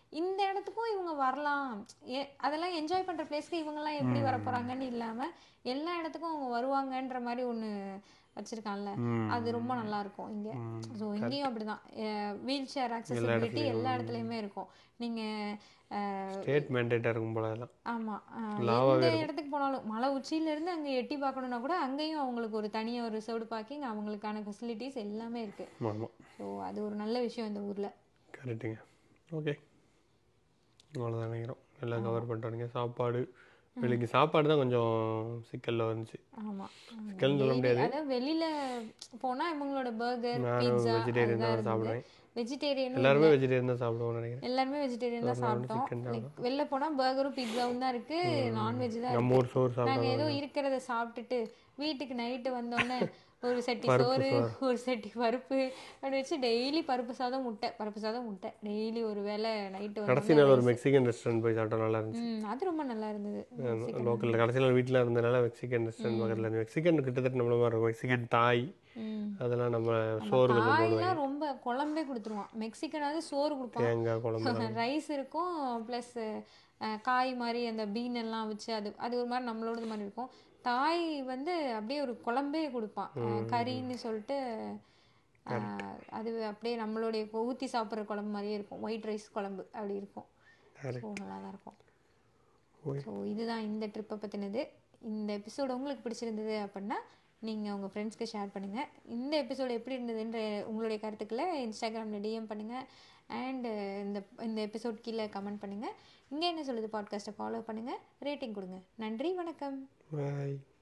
இந்த இடத்துக்கும் இவங்க வரலாம் ஏ அதெல்லாம் என்ஜாய் பண்ணுற பிளேஸ்க்கு இவங்கெல்லாம் எப்படி வர போகிறாங்கன்னு இல்லாமல் எல்லா இடத்துக்கும் அவங்க வருவாங்கன்ற மாதிரி ஒன்று வச்சுருக்கான்ல ம். அது ரொம்ப நல்லா இருக்கும் இங்கே ஸோ இங்கேயும் அப்படிதான் வீல் சேர் ஆக்சசிபிலிட்டி எல்லா இடத்துலையுமே இருக்கும் நீங்கள் ஸ்டேட் மேண்டேட்டாக இருக்கும் போல அதெல்லாம் ஆமாம் எந்த இடத்துக்கு போனாலும் மலை உச்சியிலேருந்து அங்கே எட்டி பார்க்கணுன்னா கூட அங்கேயும் அவங்களுக்கு ஒரு தனியாக ஒரு ரிசர்வ்டு பார்க்கிங் அவங்களுக்கான ஃபெசிலிட்டிஸ் எல்லாமே இருக்குது ஆமாம் ஸோ அது ஒரு நல்ல விஷயம் இந்த ஊரில் கரெக்டுங்க ஓகே அவ்வளோதான் நினைக்கிறோம் எல்லாம் கவர் பண்ணிட்டு வரீங்க சாப்பாடு வெளிக்கு சாப்பாடு தான் கொஞ்சம் சிக்கலில் வந்துச்சு ஆமாம் சிக்கல்னு சொல்ல முடியாது அதாவது வெளியில் போனால் இவங்களோட பர்கர் நானும் பீட்சா வெஜிடேரியன் அதுதான் தான் இருந்தது சாப்பிடுவேன் வெஜிடேரியனும் எல்லாருமே வெஜிடேரியன் தான் சாப்பிடுவோம்னு நினைக்கிறேன் எல்லாருமே வெஜிடேரியன் தான் சாப்பிட்டோம் chicken லைக் வெளில போனால் பர்கரும் பீட்சாவும் தான் இருக்கு நான்வெஜ் தான் நம்ம ஊர் சோறு நாங்கள் சாப்பிடுவோம் ஏதோ இருக்கிறத சாப்பிட்டுட்டு வீட்டுக்கு நைட்டு வந்தோடனே ஒரு சட்டி சோறு ஒரு சட்டி பருப்பு அப்படி வச்சு டெய்லி பருப்பு சாதம் முட்டை பருப்பு சாதம் முட்டை டெய்லி ஒரு வேளை நைட்டு கடைசி வந்து நாள் ஒரு மெக்சிகன் ரெஸ்டாரண்ட் போய் சாப்பிட்டோம் நல்லா இருந்துச்சு ம் அது ரொம்ப நல்லா இருந்தது லோக்கலில் கடைசி நாள் வீட்டில் இருந்தனால மெக்சிகன் ரெஸ்டாரண்ட் பக்கத்தில் இருந்து மெக்சிகன் கிட்டத்தட்ட நம்மள மாதிரி இருக்கும் மெக்சிகன் தாய் ம் அதெல்லாம் நம்ம சோறு கொஞ்சம் போடுவோம் காயெல்லாம் ரொம்ப குழம்பே கொடுத்துருவான் மெக்சிகனாவது சோறு கொடுப்பான் தேங்காய் குழம்பு ரைஸ் இருக்கும் ப்ளஸ் காய் மாதிரி அந்த பீன் எல்லாம் வச்சு அது அது ஒரு மாதிரி நம்மளோடது மாதிரி இருக்கும் தாய் வந்து அப்படியே ஒரு குழம்பே கொடுப்பான் அஹ், கறின்னு சொல்லிட்டு அஹ், அது அப்படியே நம்மளுடைய கொ- ஊத்தி சாப்பிட்ற குழம்பு மாதிரியே இருக்கும் ஒயிட் ரைஸ் குழம்பு அப்படி இருக்கும் ஸோ நல்லா தான் இருக்கும் ஓய். ஸோ இதுதான் இந்த ட்ரிப்பை பற்றினது இந்த எபிசோடு உங்களுக்கு பிடிச்சிருந்தது அப்படின்னா நீங்கள் உங்கள் ஃப்ரெண்ட்ஸ்க்கு ஷேர் பண்ணுங்கள் இந்த எபிசோடு எப்படி இருந்ததுன்ற உங்களுடைய கருத்துக்களை இன்ஸ்டாகிராமில் டிஎம் பண்ணுங்கள் அண்டு இந்த இந்த எபிசோட் கீழே கமெண்ட் பண்ணுங்கள் இங்கே என்ன சொல்லுது பாட்காஸ்ட்டை ஃபாலோ பண்ணுங்கள் ரேட்டிங் கொடுங்க நன்றி வணக்கம் பாய்